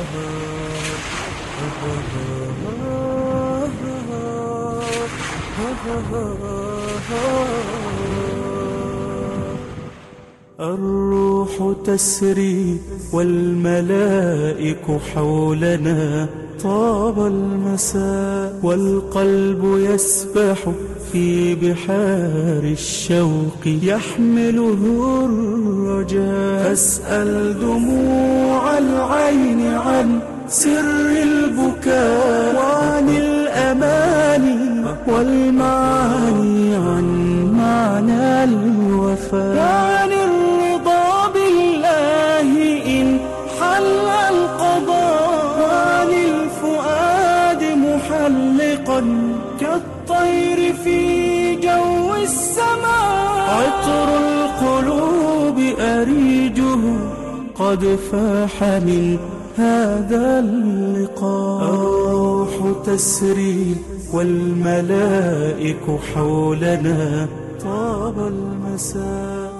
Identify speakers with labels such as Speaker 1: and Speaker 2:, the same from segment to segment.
Speaker 1: الروح تسري والملائك حولنا طاب المساء والقلب يسبح في بحار الشوق يحمله الرجاء أسأل دموع العين عن سر البكاء وعن الأماني والمعاني عن معنى الوفاء وعن الرضا بالله إن حل القضاء وعن الفؤاد محلقا كالطير في جو السماء عطر القلوب أريجه قد فاح من هذا اللقاء الروح تسري والملائك حولنا طاب المساء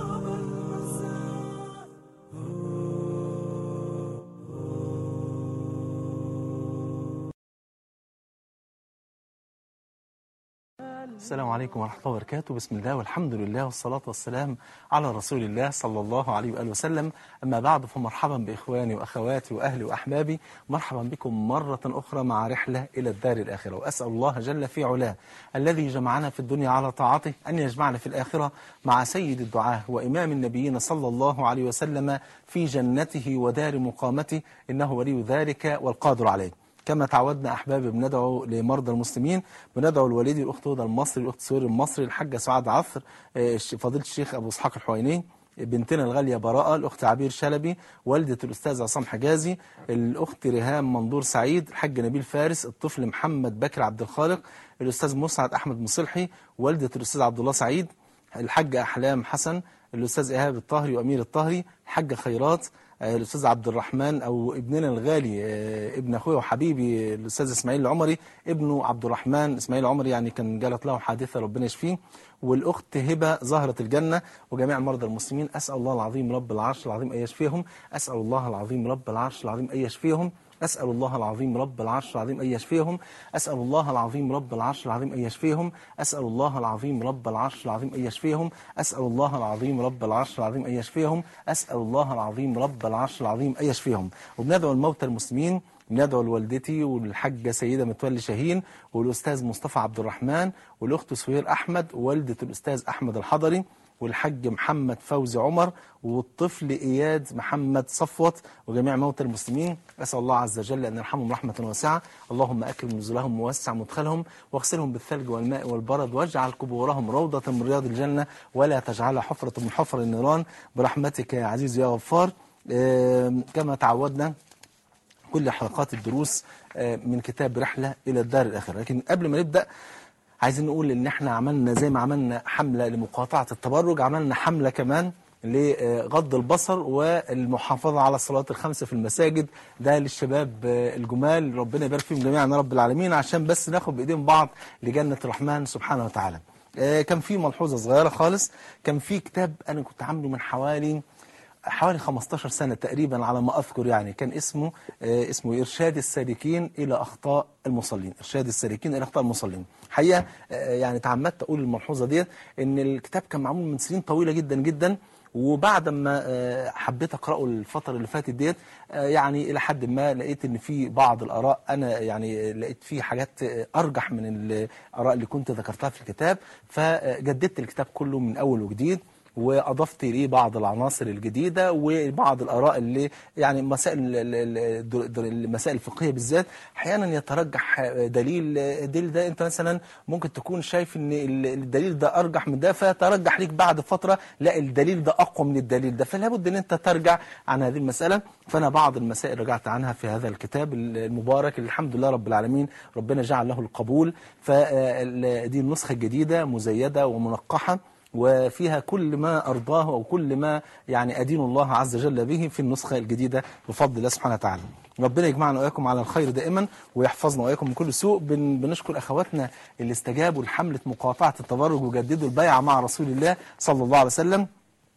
Speaker 2: السلام عليكم ورحمة الله وبركاته بسم الله والحمد لله والصلاة والسلام على رسول الله صلى الله عليه وآله وسلم أما بعد فمرحبا بإخواني وأخواتي وأهلي وأحبابي مرحبا بكم مرة أخرى مع رحلة إلى الدار الآخرة وأسأل الله جل في علاه الذي جمعنا في الدنيا على طاعته أن يجمعنا في الآخرة مع سيد الدعاة وإمام النبيين صلى الله عليه وسلم في جنته ودار مقامته إنه ولي ذلك والقادر عليه كما تعودنا أحبابي بندعو لمرضى المسلمين بندعو لوالدي الأخت هدى المصري الأخت سوري المصري الحاجة سعاد عثر آه، فضيلة الشيخ أبو إسحاق الحويني بنتنا الغالية براءة الأخت عبير شلبي والدة الأستاذ عصام حجازي الأخت ريهام منظور سعيد الحاج نبيل فارس الطفل محمد بكر عبد الخالق الأستاذ مسعد أحمد مصلحي والدة الأستاذ عبد الله سعيد الحاجة أحلام حسن الأستاذ إيهاب الطهري وأمير الطهري الحاجة خيرات آه، الأستاذ عبد الرحمن أو ابننا الغالي آه، ابن أخويا وحبيبي الأستاذ إسماعيل العمري ابنه عبد الرحمن إسماعيل العمري يعني كان جالت له حادثة ربنا يشفيه والأخت هبة زهرة الجنة وجميع مرضى المسلمين أسأل الله العظيم رب العرش العظيم أن يشفيهم أسأل الله العظيم رب العرش العظيم أن يشفيهم أسأل الله العظيم رب العرش العظيم أن يشفيهم أسأل الله العظيم رب العرش العظيم أن يشفيهم أسأل الله العظيم رب العرش العظيم أن يشفيهم أسأل الله العظيم رب العرش العظيم أن يشفيهم أسأل الله العظيم رب العرش العظيم أن يشفيهم وبندعو الموتى المسلمين بندعو لوالدتي والحاجة سيدة متولي شاهين والأستاذ مصطفى عبد الرحمن والأخت سهير أحمد ووالدة الأستاذ أحمد الحضري والحاج محمد فوزي عمر والطفل إياد محمد صفوت وجميع موتى المسلمين أسأل الله عز وجل أن يرحمهم رحمة واسعة اللهم أكرم نزلهم ووسع مدخلهم واغسلهم بالثلج والماء والبرد واجعل قبورهم روضة من رياض الجنة ولا تجعلها حفرة من حفر النيران برحمتك يا عزيز يا غفار آم، كما تعودنا كل حلقات الدروس آه، من كتاب رحلة إلى الدار الآخرة لكن قبل ما نبدأ عايزين نقول ان احنا عملنا زي ما عملنا حملة لمقاطعة التبرج عملنا حملة كمان لغض البصر والمحافظة على الصلوات الخمسة في المساجد ده للشباب آه، الجمال ربنا يبارك فيهم جميعا يا رب العالمين عشان بس ناخد بإيدين بعض لجنة الرحمن سبحانه وتعالى آه، كان في ملحوظة صغيرة خالص كان في كتاب أنا كنت عامله من حوالي حوالي 15 سنة تقريبا على ما أذكر يعني كان اسمه آه، اسمه إرشاد السالكين إلى أخطاء المصلين إرشاد السالكين إلى أخطاء المصلين حقيقة آه، يعني تعمدت أقول الملحوظة ديت إن الكتاب كان معمول من سنين طويلة جدا جدا وبعد ما آه، حبيت أقرأه الفترة اللي فاتت ديت آه، يعني إلى حد ما لقيت إن في بعض الآراء أنا يعني لقيت فيه حاجات آه، أرجح من الآراء اللي كنت ذكرتها في الكتاب فجددت الكتاب كله من أول وجديد واضفت ليه بعض العناصر الجديده وبعض الاراء اللي يعني مسائل ال- ال- ال- المسائل الفقهيه بالذات احيانا يترجح دليل الدليل ده انت مثلا ممكن تكون شايف ان ال- الدليل ده ارجح من ده فيترجح ليك بعد فتره لا الدليل ده اقوى من الدليل ده فلا بد ان انت ترجع عن هذه المساله فانا بعض المسائل رجعت عنها في هذا الكتاب المبارك اللي الحمد لله رب العالمين ربنا جعل له القبول فدي النسخه الجديده مزيده ومنقحه وفيها كل ما أرضاه أو كل ما يعني أدين الله عز وجل به في النسخة الجديدة بفضل الله سبحانه وتعالى ربنا يجمعنا وإياكم على الخير دائما ويحفظنا وإياكم من كل سوء بن بنشكر أخواتنا اللي استجابوا لحملة مقاطعة التبرج وجددوا البيعة مع رسول الله صلى الله عليه وسلم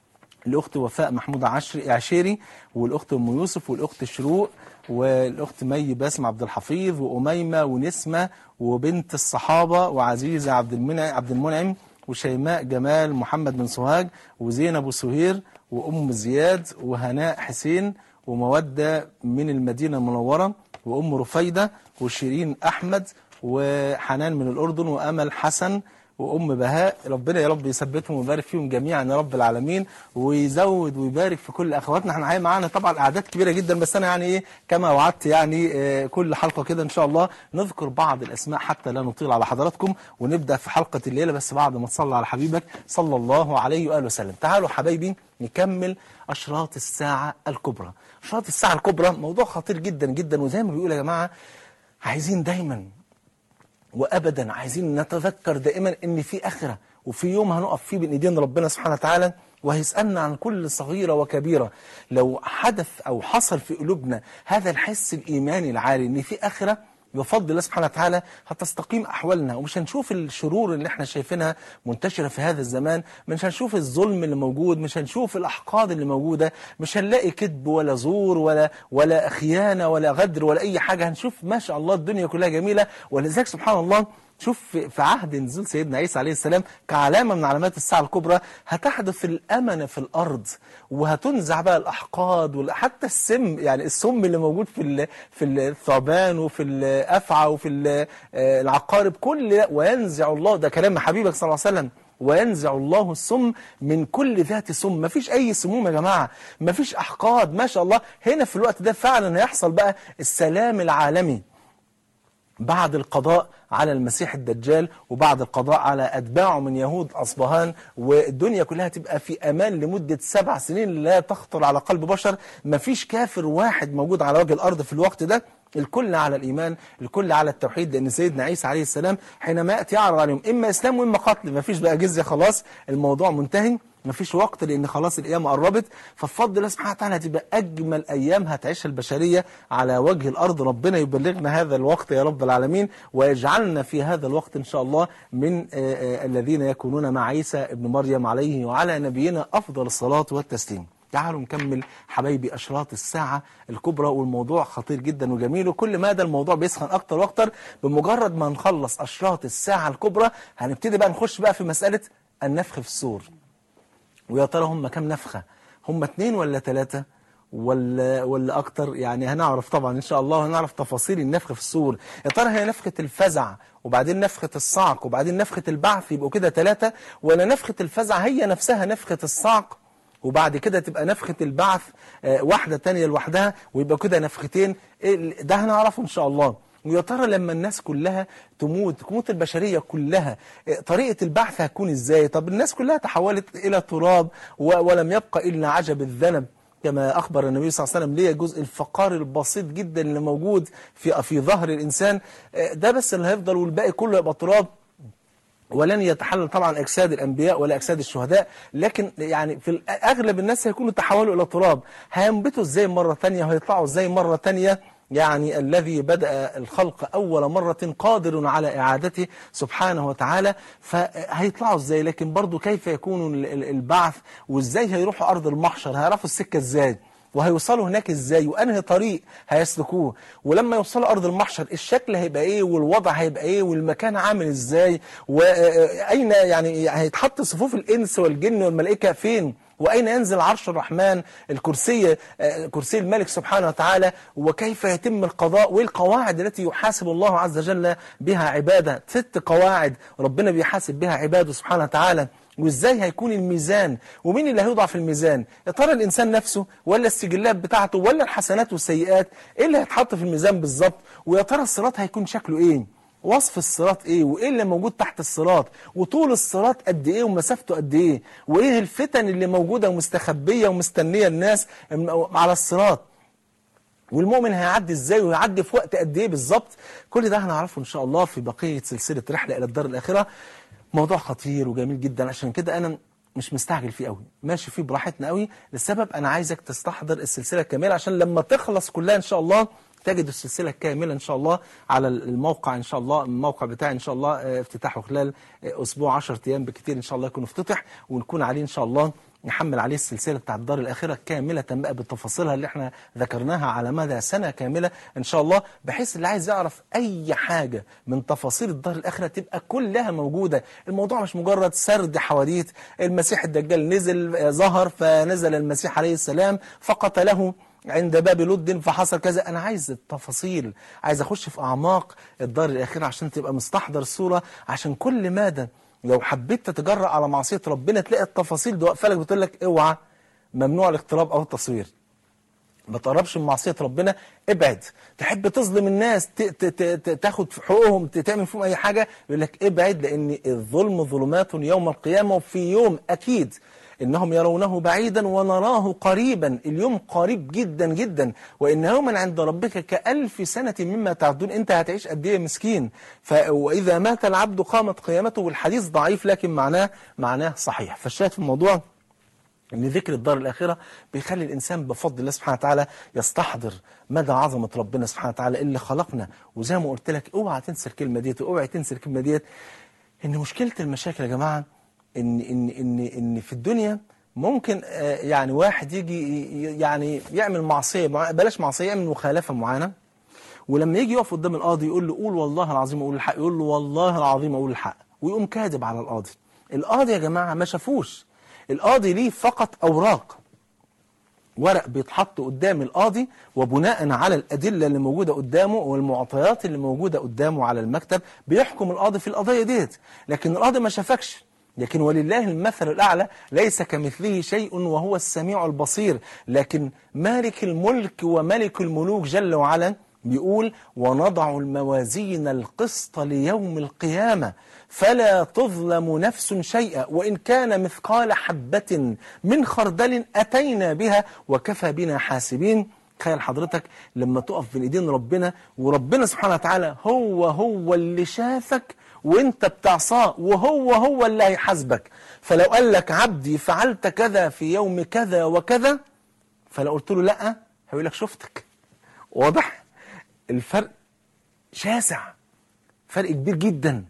Speaker 2: الاخت وفاء محمود عشري عشيري والاخت ام يوسف والاخت شروق والاخت مي باسم عبد الحفيظ واميمه ونسمه وبنت الصحابه وعزيزه عبد المنعم عبد المنعم وشيماء جمال محمد بن سوهاج وزينب وسهير وام زياد وهناء حسين وموده من المدينه المنوره وام رفيده وشيرين احمد وحنان من الاردن وامل حسن وام بهاء ربنا يا رب يثبتهم ويبارك فيهم جميعا يا رب العالمين ويزود ويبارك في كل اخواتنا احنا معايا معانا طبعا اعداد كبيره جدا بس انا يعني ايه كما وعدت يعني آه، كل حلقه كده ان شاء الله نذكر بعض الاسماء حتى لا نطيل على حضراتكم ونبدا في حلقه الليله بس بعد ما تصلي على حبيبك صلى الله عليه واله وسلم تعالوا حبايبي نكمل اشراط الساعه الكبرى اشراط الساعه الكبرى موضوع خطير جدا جدا وزي ما بيقول يا جماعه عايزين دايما وابدا عايزين نتذكر دائما ان في اخره وفي يوم هنقف فيه بين ايدين ربنا سبحانه وتعالى وهيسالنا عن كل صغيره وكبيره لو حدث او حصل في قلوبنا هذا الحس الايماني العالي ان في اخره بفضل الله سبحانه وتعالى هتستقيم احوالنا ومش هنشوف الشرور اللي احنا شايفينها منتشره في هذا الزمان مش هنشوف الظلم اللي موجود مش هنشوف الاحقاد اللي موجوده مش هنلاقي كذب ولا زور ولا ولا خيانه ولا غدر ولا اي حاجه هنشوف ما شاء الله الدنيا كلها جميله ولذلك سبحان الله شوف في في عهد نزول سيدنا عيسى عليه السلام كعلامة من علامات الساعة الكبرى هتحدث الأمن في الأرض وهتنزع بقى الأحقاد وحتى السم يعني السم اللي موجود في ال- في الثعبان وفي الأفعى وفي ال- آه، العقارب كل ده وينزع الله ده كلام حبيبك صلى الله عليه وسلم وينزع الله السم من كل ذات سم مفيش أي سموم يا جماعة مفيش أحقاد ما شاء الله هنا في الوقت ده فعلا هيحصل بقى السلام العالمي بعد القضاء على المسيح الدجال وبعد القضاء على أتباعه من يهود أصبهان والدنيا كلها تبقى في أمان لمدة سبع سنين لا تخطر على قلب بشر مفيش كافر واحد موجود على وجه الأرض في الوقت ده الكل على الإيمان الكل على التوحيد لأن سيدنا عيسى عليه السلام حينما يأتي يعرض عليهم إما إسلام وإما قتل مفيش بقى جزية خلاص الموضوع منتهي مفيش وقت لان خلاص القيامه قربت فبفضل الله سبحانه وتعالى هتبقى اجمل ايام هتعيشها البشريه على وجه الارض ربنا يبلغنا هذا الوقت يا رب العالمين ويجعلنا في هذا الوقت ان شاء الله من آه، آه، الذين يكونون مع عيسى ابن مريم عليه وعلى نبينا افضل الصلاه والتسليم تعالوا نكمل حبايبي اشراط الساعه الكبرى والموضوع خطير جدا وجميل وكل ما ده الموضوع بيسخن اكتر واكتر بمجرد ما نخلص اشراط الساعه الكبرى هنبتدي بقى نخش بقى في مساله النفخ في الصور ويا ترى هم كام نفخة هم اتنين ولا تلاتة ولا ولا اكتر يعني هنعرف طبعا ان شاء الله هنعرف تفاصيل النفخ في الصور يا ترى هي نفخة الفزع وبعدين نفخة الصعق وبعدين نفخة البعث يبقوا كده ثلاثة ولا نفخة الفزع هي نفسها نفخة الصعق وبعد كده تبقى نفخة البعث آه، واحدة تانية لوحدها ويبقى كده نفختين إيه ال- ده هنعرفه ان شاء الله ويا ترى لما الناس كلها تموت تموت البشرية كلها إيه، طريقة البعث هتكون ازاي طب الناس كلها تحولت إلى تراب و- ولم يبقى إلا عجب الذنب كما أخبر النبي صلى الله عليه وسلم ليه جزء الفقار البسيط جدا اللي موجود في في ظهر الإنسان إيه، ده بس اللي هيفضل والباقي كله يبقى تراب ولن يتحلل طبعا اجساد الانبياء ولا اجساد الشهداء لكن يعني في اغلب الناس هيكونوا تحولوا الى تراب هينبتوا ازاي مره ثانيه وهيطلعوا ازاي مره ثانيه يعني الذي بدأ الخلق أول مرة قادر على إعادته سبحانه وتعالى فهيطلعوا ازاي لكن برضو كيف يكون ال- ال- البعث وازاي هيروحوا أرض المحشر هيعرفوا السكة ازاي وهيوصلوا هناك ازاي وانهي طريق هيسلكوه ولما يوصلوا ارض المحشر الشكل هيبقى ايه والوضع هيبقى ايه والمكان عامل ازاي واين يعني هيتحط صفوف الانس والجن والملائكه فين واين ينزل عرش الرحمن الكرسي آه، كرسي الملك سبحانه وتعالى وكيف يتم القضاء والقواعد التي يحاسب الله عز وجل بها عباده ست قواعد ربنا بيحاسب بها عباده سبحانه وتعالى وازاي هيكون الميزان ومين اللي هيوضع في الميزان يا ترى الانسان نفسه ولا السجلات بتاعته ولا الحسنات والسيئات ايه اللي هيتحط في الميزان بالظبط ويا ترى الصراط هيكون شكله ايه وصف الصراط ايه وايه اللي موجود تحت الصراط وطول الصراط قد ايه ومسافته قد ايه وايه الفتن اللي موجوده ومستخبيه ومستنيه الناس على الصراط والمؤمن هيعدي ازاي ويعدي في وقت قد ايه بالظبط كل ده هنعرفه ان شاء الله في بقيه سلسله رحله الى الدار الاخره موضوع خطير وجميل جدا عشان كده انا مش مستعجل فيه قوي ماشي فيه براحتنا قوي لسبب انا عايزك تستحضر السلسله الكامله عشان لما تخلص كلها ان شاء الله تجد السلسله الكامله ان شاء الله على الموقع ان شاء الله الموقع بتاعي ان شاء الله آه، افتتاحه خلال آه، اسبوع 10 ايام بكتير ان شاء الله يكون افتتح ونكون عليه ان شاء الله نحمل عليه السلسلة بتاعت الدار الآخرة كاملة بقى بتفاصيلها اللي احنا ذكرناها على مدى سنة كاملة إن شاء الله بحيث اللي عايز يعرف أي حاجة من تفاصيل الدار الآخرة تبقى كلها موجودة الموضوع مش مجرد سرد حواديت المسيح الدجال نزل آه، ظهر فنزل المسيح عليه السلام فقتله عند باب لد فحصل كذا انا عايز التفاصيل عايز اخش في اعماق الدار الاخره عشان تبقى مستحضر الصوره عشان كل ماذا لو حبيت تتجرأ على معصيه ربنا تلاقي التفاصيل دي واقفه لك بتقول لك اوعى ممنوع الاقتراب او التصوير ما تقربش من معصيه ربنا ابعد تحب تظلم الناس ت- ت- ت- ت- تاخد في حقوقهم ت- تعمل فيهم اي حاجه يقول لك ابعد لان الظلم ظلمات يوم القيامه وفي يوم اكيد انهم يرونه بعيدا ونراه قريبا اليوم قريب جدا جدا وان يوما عند ربك كالف سنه مما تعدون انت هتعيش قد ايه مسكين ف واذا مات العبد قامت قيامته والحديث ضعيف لكن معناه معناه صحيح فالشاهد في الموضوع ان ذكر الدار الاخره بيخلي الانسان بفضل الله سبحانه وتعالى يستحضر مدى عظمه ربنا سبحانه وتعالى اللي خلقنا وزي ما قلت لك اوعى تنسى الكلمه ديت اوعى تنسى الكلمه ديت ان مشكله المشاكل يا جماعه ان ان ان ان في الدنيا ممكن آه، يعني واحد يجي ي- يعني يعمل معصيه مع- بلاش معصيه يعمل مخالفه معينه ولما يجي يقف قدام القاضي يقول له قول والله العظيم اقول الحق يقول له والله العظيم اقول الحق ويقوم كاذب على القاضي القاضي يا جماعه ما شافوش القاضي ليه فقط اوراق ورق بيتحط قدام القاضي وبناء على الأدلة اللي موجودة قدامه والمعطيات اللي موجودة قدامه على المكتب بيحكم القاضي في القضية ديت لكن القاضي ما شافكش لكن ولله المثل الأعلى ليس كمثله شيء وهو السميع البصير لكن مالك الملك وملك الملوك جل وعلا بيقول ونضع الموازين القسط ليوم القيامة فلا تظلم نفس شيئا وإن كان مثقال حبة من خردل أتينا بها وكفى بنا حاسبين تخيل حضرتك لما تقف بين ايدين ربنا وربنا سبحانه وتعالى هو هو اللي شافك وانت بتعصاه وهو هو اللي هيحاسبك فلو قال لك عبدي فعلت كذا في يوم كذا وكذا فلو قلت له لا هيقول لك شفتك واضح الفرق شاسع فرق كبير جدا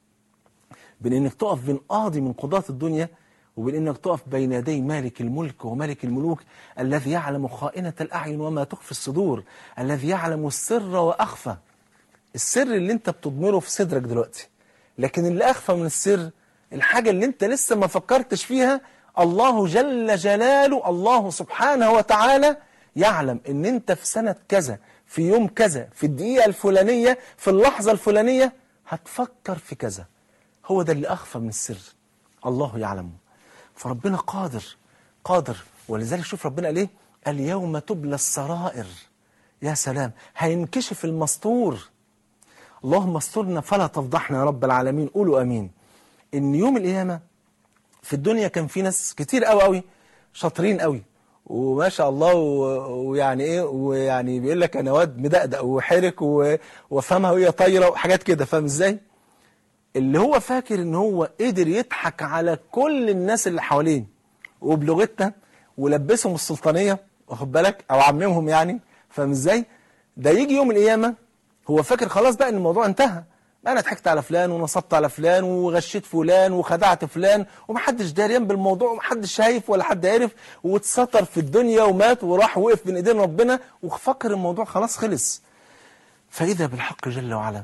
Speaker 2: بين انك تقف بين قاضي من قضاة الدنيا وبين انك تقف بين يدي مالك الملك وملك الملوك الذي يعلم خائنة الأعين وما تخفي الصدور الذي يعلم السر وأخفى السر اللي انت بتضمره في صدرك دلوقتي لكن اللي أخفى من السر الحاجة اللي انت لسه ما فكرتش فيها الله جل جلاله الله سبحانه وتعالى يعلم ان انت في سنة كذا في يوم كذا في الدقيقة الفلانية في اللحظة الفلانية هتفكر في كذا هو ده اللي أخفى من السر الله يعلمه فربنا قادر قادر ولذلك شوف ربنا قال ايه اليوم تبلى السرائر يا سلام هينكشف المستور اللهم استرنا فلا تفضحنا يا رب العالمين قولوا امين ان يوم القيامه في الدنيا كان في ناس كتير قوي قوي شاطرين قوي وما شاء الله و- ويعني ايه ويعني بيقول لك انا واد مدقدق وحرك و- وافهمها وهي طايره وحاجات كده فاهم ازاي؟ اللي هو فاكر ان هو قدر يضحك على كل الناس اللي حواليه وبلغتنا ولبسهم السلطانيه واخد بالك او عممهم يعني فاهم ازاي؟ ده يجي يوم القيامه هو فاكر خلاص بقى ان الموضوع انتهى انا ضحكت على فلان ونصبت على فلان وغشيت فلان وخدعت فلان ومحدش داريان بالموضوع ومحدش شايف ولا حد عارف واتستر في الدنيا ومات وراح وقف بين ايدين ربنا وفكر الموضوع خلاص خلص فاذا بالحق جل وعلا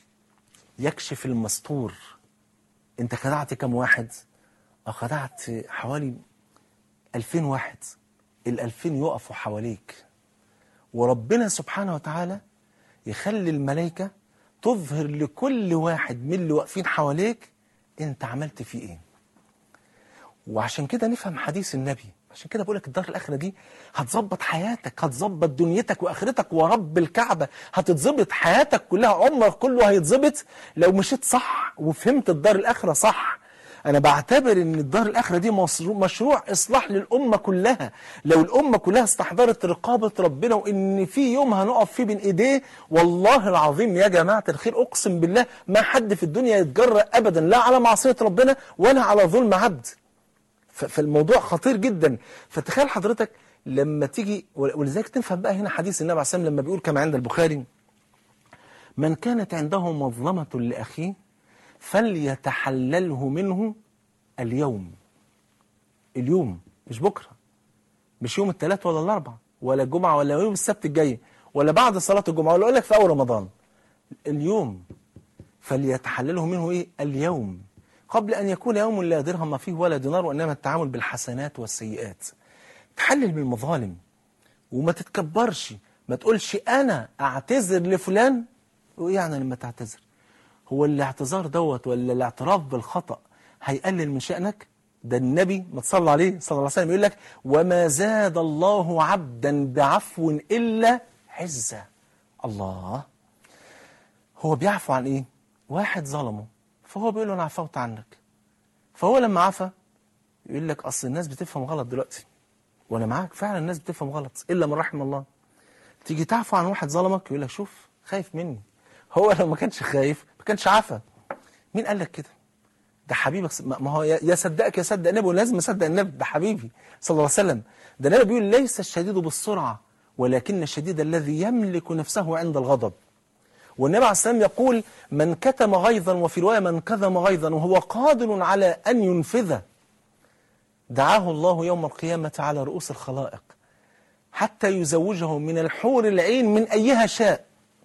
Speaker 2: يكشف المستور انت خدعت كم واحد اه خدعت حوالي ألفين واحد الألفين يقفوا حواليك وربنا سبحانه وتعالى يخلي الملائكة تظهر لكل واحد من اللي واقفين حواليك انت عملت فيه ايه وعشان كده نفهم حديث النبي عشان كده بقولك الدار الآخرة دي هتظبط حياتك هتظبط دنيتك وآخرتك ورب الكعبة هتتظبط حياتك كلها عمرك كله هيتظبط لو مشيت صح وفهمت الدار الآخرة صح أنا بعتبر إن الدار الآخرة دي مصرو- مشروع إصلاح للأمة كلها لو الأمة كلها استحضرت رقابة ربنا وإن في يوم هنقف فيه بين إيديه والله العظيم يا جماعة الخير أقسم بالله ما حد في الدنيا يتجرأ أبدا لا على معصية ربنا ولا على ظلم عبد ف- فالموضوع خطير جدا فتخيل حضرتك لما تيجي ول- ولذلك تفهم بقى هنا حديث النبي عليه الصلاه والسلام لما بيقول كما عند البخاري من كانت عنده مظلمة لأخيه فليتحلله منه اليوم اليوم مش بكره مش يوم الثلاث ولا الاربع ولا الجمعه ولا يوم السبت الجاي ولا بعد صلاه الجمعه ولا اقول لك في اول رمضان اليوم فليتحلله منه ايه اليوم قبل ان يكون يوم لا درهم فيه ولا دينار وانما التعامل بالحسنات والسيئات تحلل من المظالم وما تتكبرش ما تقولش انا اعتذر لفلان وايه يعني لما تعتذر هو الاعتذار دوت ولا الاعتراف بالخطأ هيقلل من شأنك ده النبي ما تصلى عليه صلى الله عليه وسلم يقول لك وما زاد الله عبدا بعفو إلا عزة الله هو بيعفو عن ايه واحد ظلمه فهو بيقول له انا عفوت عنك فهو لما عفى يقول لك اصل الناس بتفهم غلط دلوقتي وانا معاك فعلا الناس بتفهم غلط الا من رحم الله تيجي تعفو عن واحد ظلمك يقول لك شوف خايف مني هو لو ما كانش خايف ما كانش عفى مين قال لك كده ده حبيبك س- ما ما هو يا يا صدقك يا صدق النبي ولازم اصدق النبي ده حبيبي صلى الله عليه وسلم ده النبي بيقول ليس الشديد بالسرعه ولكن الشديد الذي يملك نفسه عند الغضب والنبي عليه الصلاه والسلام يقول من كتم غيظا وفي روايه من كظم غيظا وهو قادر على ان ينفذه دعاه الله يوم القيامه على رؤوس الخلائق حتى يزوجه من الحور العين من ايها شاء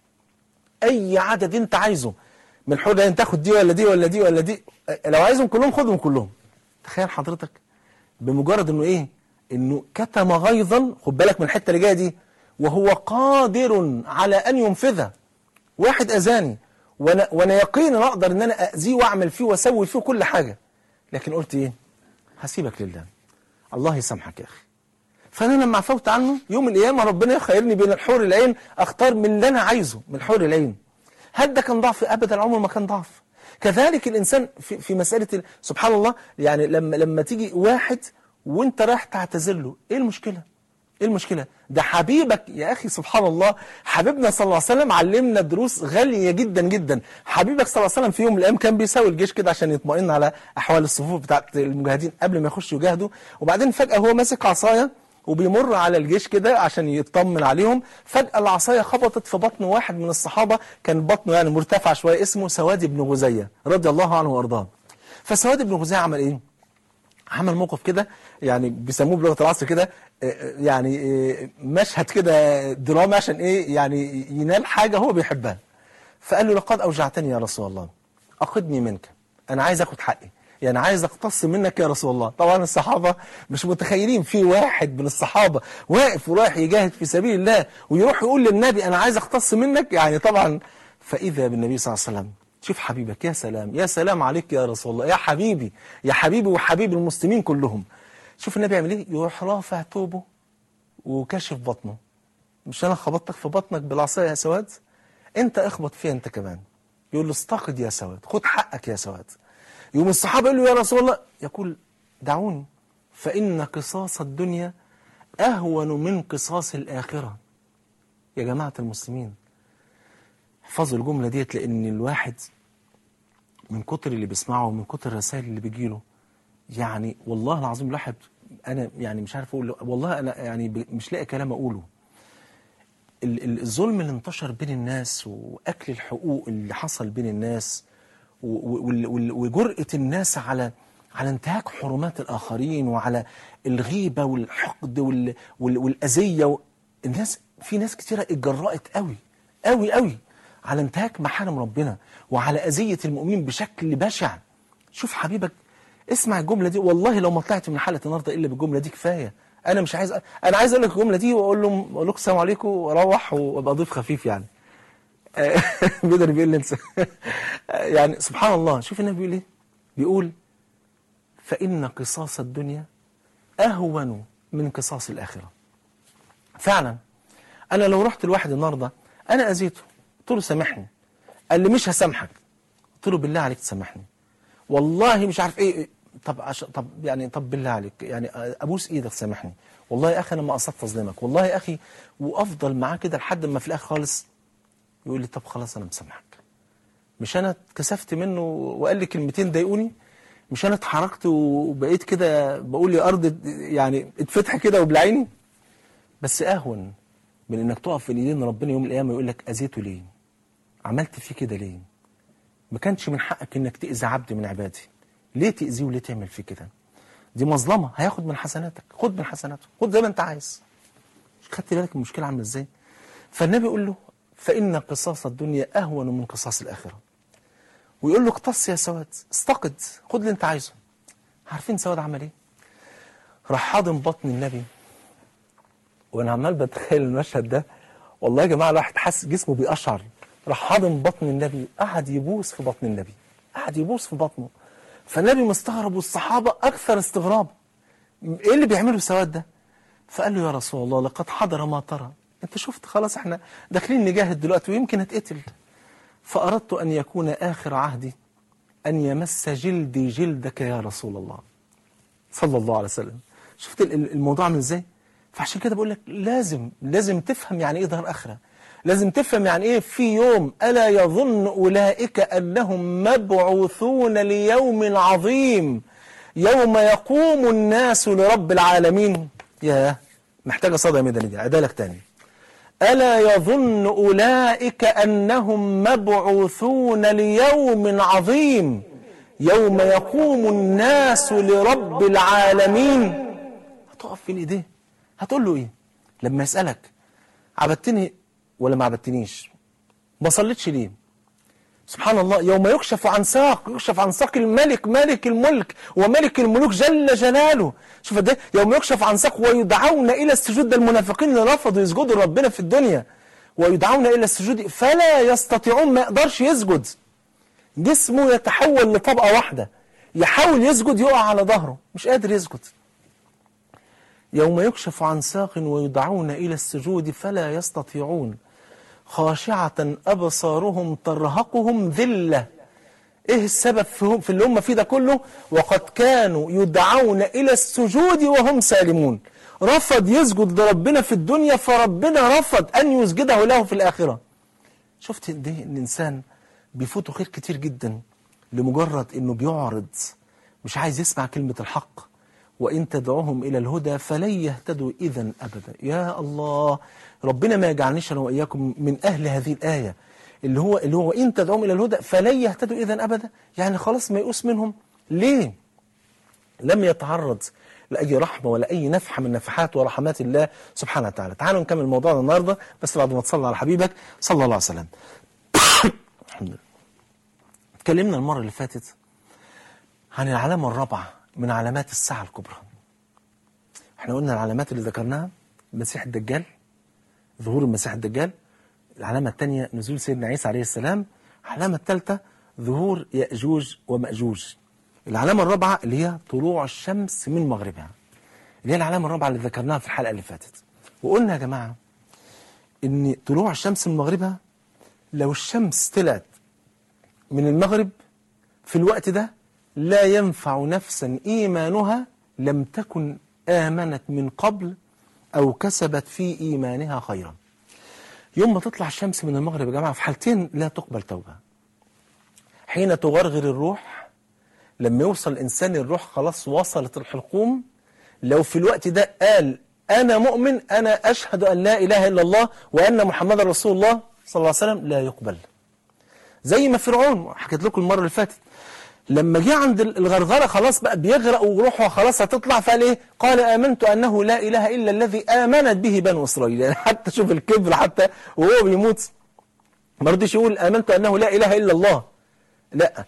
Speaker 2: اي عدد انت عايزه من الحور العين تاخد دي ولا دي ولا دي ولا دي لو عايزهم كلهم خدهم كلهم تخيل حضرتك بمجرد انه ايه انه كتم غيظا خد بالك من الحته اللي جايه دي وهو قادر على ان ينفذه واحد اذاني وانا وانا يقينا اقدر ان انا اذيه واعمل فيه واسوي فيه كل حاجه لكن قلت ايه هسيبك لله الله يسامحك يا اخي فانا لما عفوت عنه يوم القيامه ربنا يخيرني بين الحور العين اختار من اللي انا عايزه من حور العين هل ده كان ضعف ابدا عمره ما كان ضعف كذلك الانسان في, في مساله ال- سبحان الله يعني لما لما تيجي واحد وانت رايح تعتذر له ايه المشكله ايه المشكله ده حبيبك يا اخي سبحان الله حبيبنا صلى الله عليه وسلم علمنا دروس غاليه جدا جدا حبيبك صلى الله عليه وسلم في يوم من الايام كان بيساوي الجيش كده عشان يطمئن على احوال الصفوف بتاعت المجاهدين قبل ما يخشوا يجاهدوا وبعدين فجاه هو ماسك عصايه وبيمر على الجيش كده عشان يطمن عليهم فجأة العصاية خبطت في بطن واحد من الصحابة كان بطنه يعني مرتفع شوية اسمه سواد بن غزية رضي الله عنه وارضاه فسواد بن غزية عمل ايه عمل موقف كده يعني بيسموه بلغه العصر كده آه، يعني آه، مشهد كده درامي عشان ايه يعني ينال حاجه هو بيحبها فقال له لقد اوجعتني يا رسول الله اخذني منك انا عايز اخد حقي يعني عايز اقتص منك يا رسول الله طبعا الصحابه مش متخيلين في واحد من الصحابه واقف ورايح يجاهد في سبيل الله ويروح يقول للنبي انا عايز اقتص منك يعني طبعا فاذا بالنبي صلى الله عليه وسلم شوف حبيبك يا سلام يا سلام عليك يا رسول الله يا حبيبي يا حبيبي وحبيب المسلمين كلهم شوف النبي يعمل ايه يروح رافع توبه وكشف بطنه مش انا خبطتك في بطنك بالعصايه يا سواد انت اخبط فيها انت كمان يقول له استقد يا سواد خد حقك يا سواد يوم الصحابه يقول له يا رسول الله يقول دعوني فان قصاص الدنيا اهون من قصاص الاخره يا جماعه المسلمين احفظوا الجمله ديت لان الواحد من كتر اللي بيسمعه ومن كتر الرسائل اللي بيجيله يعني والله العظيم الواحد انا يعني مش عارف اقول له- والله انا يعني ب- مش لاقي كلام اقوله ال- ال- الظلم اللي انتشر بين الناس واكل الحقوق اللي حصل بين الناس و- وال- وال- وجرأة الناس على على انتهاك حرمات الاخرين وعلى الغيبه والحقد وال- وال- والاذيه و- الناس في ناس كتيره اتجرأت قوي قوي قوي على انتهاك محارم ربنا وعلى اذيه المؤمنين بشكل بشع شوف حبيبك اسمع الجمله دي والله لو ما طلعت من حلقه النهارده الا بالجمله دي كفايه انا مش عايز انا عايز اقول لك الجمله دي واقول لهم اقول لكم السلام عليكم واروح وابقى ضيف خفيف يعني بدر بيقول لي انسى يعني سبحان الله شوف النبي بيقول ايه بيقول فان قصاص الدنيا اهون من قصاص الاخره فعلا انا لو رحت لواحد النهارده انا اذيته قلت له سامحني قال لي مش هسامحك قلت له بالله عليك تسامحني والله مش عارف ايه طب عش... طب يعني طب بالله عليك يعني ابوس ايدك سامحني والله يا اخي انا ما قصدت اظلمك والله يا اخي وافضل معاه كده لحد ما في الاخر خالص يقول لي طب خلاص انا مسامحك مش انا اتكسفت منه وقال لي كلمتين ضايقوني مش انا اتحركت وبقيت كده بقول يا ارض يعني اتفتح كده وبلعيني بس اهون من انك تقف في ايدين ربنا يوم القيامه يقول لك اذيته ليه عملت فيه كده ليه ما كانش من حقك انك تاذي عبد من عبادي ليه تاذيه وليه تعمل فيه كده دي مظلمة هياخد من حسناتك خد من حسناته خد زي ما انت عايز خدت بالك المشكلة عاملة ازاي فالنبي يقول له فإن قصاص الدنيا أهون من قصاص الآخرة ويقول له اقتص يا سواد استقد خد اللي انت عايزه عارفين سواد عمل ايه راح حاضن بطن النبي وانا عمال بتخيل المشهد ده والله يا جماعه الواحد حاسس جسمه بيقشعر راح حاضن بطن النبي قعد يبوس في بطن النبي قعد يبوس في بطنه فالنبي مستغرب والصحابه اكثر استغراب ايه اللي بيعمله سواد ده فقال له يا رسول الله لقد حضر ما ترى انت شفت خلاص احنا داخلين نجاهد دلوقتي ويمكن هتقتل فاردت ان يكون اخر عهدي ان يمس جلدي جلدك يا رسول الله صلى الله عليه وسلم شفت ال- ال- الموضوع عامل ازاي فعشان كده بقول لك لازم لازم تفهم يعني ايه دار اخره لازم تفهم يعني ايه في يوم الا يظن اولئك انهم مبعوثون ليوم عظيم يوم يقوم الناس لرب العالمين يا محتاجه صدى يا مدني دي عدالك تاني ألا يظن أولئك أنهم مبعوثون ليوم عظيم يوم يقوم الناس لرب العالمين هتقف في ايديه هتقول له ايه لما يسألك عبدتني ولا ما عبدتنيش ما صليتش ليه سبحان الله يوم يكشف عن ساق يكشف عن ساق الملك ملك الملك وملك الملوك جل جلاله شوف ده يوم يكشف عن ساق ويدعون إلى السجود ده المنافقين اللي رفضوا يسجدوا لربنا في الدنيا ويدعون إلى السجود فلا يستطيعون ما يقدرش يسجد جسمه يتحول لطبقة واحدة يحاول يسجد يقع على ظهره مش قادر يسجد يوم يكشف عن ساق ويدعون إلى السجود فلا يستطيعون خاشعة أبصارهم ترهقهم ذلة إيه السبب في في اللي هم فيه ده كله وقد كانوا يدعون إلى السجود وهم سالمون رفض يسجد لربنا في الدنيا فربنا رفض أن يسجده له في الآخرة شفت قد ايه الإنسان بيفوته خير كتير جدا لمجرد إنه بيعرض مش عايز يسمع كلمة الحق وإن تدعوهم إلى الهدى فلن يهتدوا إذا أبدا يا الله ربنا ما يجعلنيش أنا وإياكم من أهل هذه الآية اللي هو اللي هو إن تدعوهم إلى الهدى فلن يهتدوا إذا أبدا يعني خلاص ما يقوس منهم ليه لم يتعرض لأي رحمة ولا أي نفحة من نفحات ورحمات الله سبحانه وتعالى تعالوا نكمل موضوعنا النهاردة بس بعد ما تصلى على حبيبك صلى الله عليه وسلم الحمد لله اتكلمنا المرة اللي فاتت عن العلامة الرابعة من علامات الساعة الكبرى احنا قلنا العلامات اللي ذكرناها المسيح الدجال ظهور المسيح الدجال العلامة الثانية نزول سيدنا عيسى عليه السلام العلامة الثالثة ظهور يأجوج ومأجوج العلامة الرابعة اللي هي طلوع الشمس من مغربها اللي هي العلامة الرابعة اللي ذكرناها في الحلقة اللي فاتت وقلنا يا جماعة ان طلوع الشمس من مغربها لو الشمس طلعت من المغرب في الوقت ده لا ينفع نفسا إيمانها لم تكن آمنت من قبل أو كسبت في إيمانها خيرا يوم ما تطلع الشمس من المغرب يا جماعة في حالتين لا تقبل توبة حين تغرغر الروح لما يوصل الإنسان الروح خلاص وصلت الحلقوم لو في الوقت ده قال أنا مؤمن أنا أشهد أن لا إله إلا الله وأن محمد رسول الله صلى الله عليه وسلم لا يقبل زي ما فرعون حكيت لكم المرة اللي فاتت لما جه عند الغرغرة خلاص بقى بيغرق وروحه خلاص هتطلع فقال ايه قال آمنت أنه لا إله إلا الذي آمنت به بنو إسرائيل يعني حتى شوف الكبر حتى وهو بيموت ما رضيش يقول آمنت أنه لا إله إلا الله لا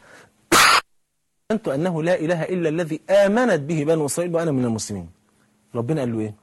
Speaker 2: آمنت أنه لا إله إلا الذي آمنت به بنو إسرائيل وأنا من المسلمين ربنا قال له إيه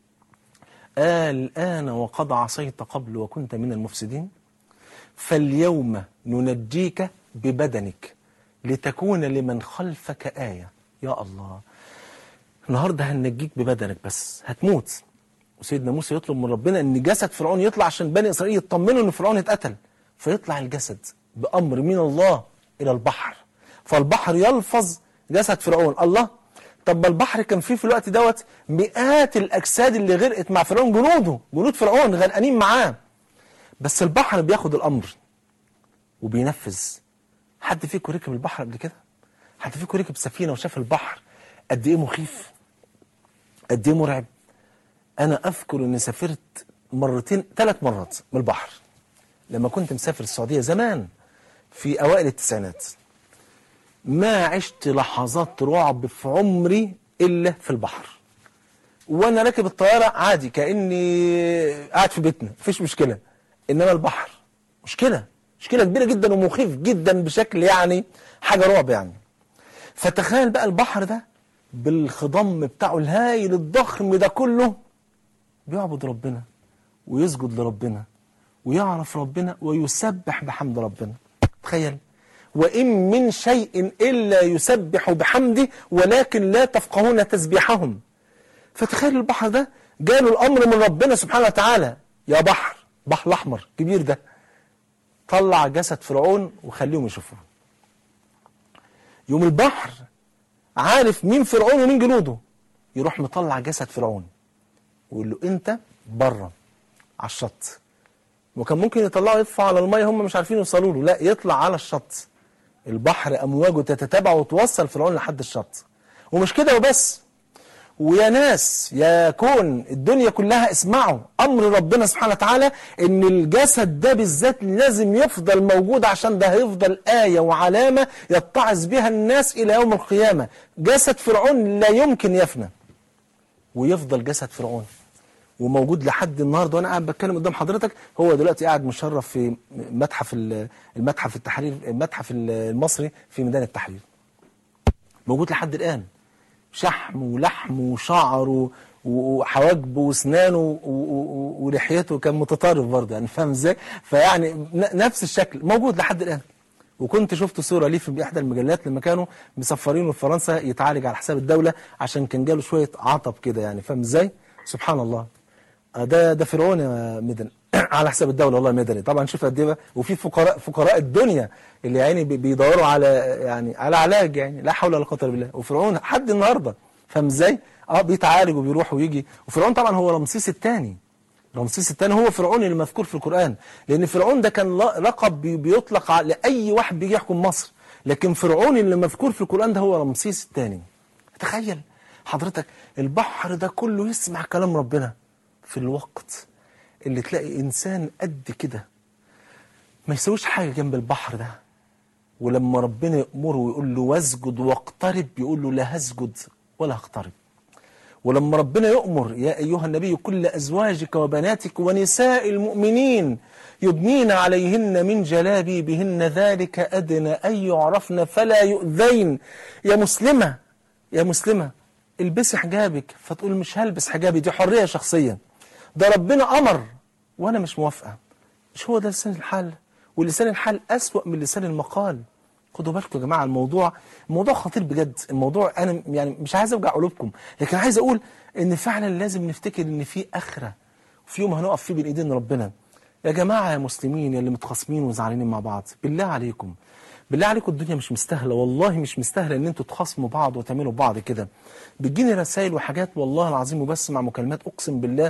Speaker 2: الآن وقد عصيت قبل وكنت من المفسدين فاليوم ننجيك ببدنك لتكون لمن خلفك آية يا الله النهاردة هننجيك ببدنك بس هتموت وسيدنا موسى يطلب من ربنا ان جسد فرعون يطلع عشان بني اسرائيل يطمنوا ان فرعون اتقتل فيطلع الجسد بامر من الله الى البحر فالبحر يلفظ جسد فرعون الله طب ما البحر كان فيه في الوقت دوت مئات الاجساد اللي غرقت مع فرعون جنوده جنود فرعون غرقانين معاه بس البحر بياخد الامر وبينفذ حد فيكم ركب البحر قبل كده حد فيكم ركب سفينه وشاف البحر قد ايه مخيف قد ايه مرعب انا اذكر اني سافرت مرتين ثلاث مرات من البحر لما كنت مسافر السعوديه زمان في اوائل التسعينات ما عشت لحظات رعب في عمري إلا في البحر وانا راكب الطياره عادي كاني قاعد في بيتنا مفيش مشكله انما البحر مشكله مشكله كبيره جدا ومخيف جدا بشكل يعني حاجه رعب يعني فتخيل بقى البحر ده بالخضم بتاعه الهايل الضخم ده كله بيعبد ربنا ويسجد لربنا ويعرف ربنا ويسبح بحمد ربنا تخيل وإن من شيء إلا يسبح بحمده ولكن لا تفقهون تسبيحهم فتخيل البحر ده جاله الأمر من ربنا سبحانه وتعالى يا بحر بحر الأحمر كبير ده طلع جسد فرعون وخليهم يشوفوه يوم البحر عارف مين فرعون ومين جنوده يروح مطلع جسد فرعون ويقول له انت بره على الشط وكان ممكن يطلعه يطفى على الميه هم مش عارفين يوصلوا له لا يطلع على الشط البحر امواجه تتتابع وتوصل فرعون لحد الشط ومش كده وبس ويا ناس يا كون الدنيا كلها اسمعوا امر ربنا سبحانه وتعالى ان الجسد ده بالذات لازم يفضل موجود عشان ده هيفضل آية وعلامة يتعظ بها الناس الى يوم القيامة جسد فرعون لا يمكن يفنى ويفضل جسد فرعون وموجود لحد النهارده وانا قاعد بتكلم قدام حضرتك هو دلوقتي قاعد مشرف في متحف ال- المتحف التحرير المتحف المصري في ميدان التحرير موجود لحد الان شحم ولحم وشعر و- وحواجبه واسنانه و- و- ولحيته كان متطرف برضه يعني فاهم ازاي؟ فيعني ن- نفس الشكل موجود لحد الان وكنت شفت صوره ليه في احدى المجلات لما كانوا مسفرينه في فرنسا يتعالج على حساب الدوله عشان كان جاله شويه عطب كده يعني فاهم ازاي؟ سبحان الله آه ده ده فرعون يا مدني على حساب الدوله والله مدني طبعا شوف قد ايه بقى، وفي فقراء فقراء الدنيا اللي يعني بي- بيدوروا على يعني على علاج يعني لا حول ولا قوه الا بالله وفرعون لحد النهارده فاهم ازاي؟ اه بيتعالج وبيروح ويجي وفرعون طبعا هو رمسيس الثاني رمسيس الثاني هو فرعون المذكور في القرآن لأن فرعون ده كان ل- لقب بي- بيطلق على أي واحد بيجي يحكم مصر لكن فرعون اللي مذكور في القرآن ده هو رمسيس الثاني تخيل حضرتك البحر ده كله يسمع كلام ربنا في الوقت اللي تلاقي إنسان قد كده ما يسويش حاجة جنب البحر ده ولما ربنا يأمره ويقول له واسجد واقترب يقول له لا هسجد ولا هقترب ولما ربنا يؤمر يا أيها النبي كل أزواجك وبناتك ونساء المؤمنين يدنين عليهن من جلابيبهن ذلك أدنى أن يعرفن فلا يؤذين يا مسلمة يا مسلمة البسي حجابك فتقول مش هلبس حجابي دي حرية شخصية ده ربنا أمر وأنا مش موافقة مش هو ده لسان الحال ولسان الحال أسوأ من لسان المقال خدوا بالكم يا جماعة الموضوع الموضوع خطير بجد الموضوع أنا يعني مش عايز أوجع قلوبكم لكن عايز أقول إن فعلا لازم نفتكر إن في آخرة وفي يوم هنقف فيه بين إيدين ربنا يا جماعة يا مسلمين يا اللي متخاصمين وزعلانين مع بعض بالله عليكم بالله عليكم الدنيا مش مستاهلة والله مش مستاهلة إن أنتوا تخاصموا بعض وتعملوا بعض كده بتجيني رسائل وحاجات والله العظيم وبسمع مكالمات أقسم بالله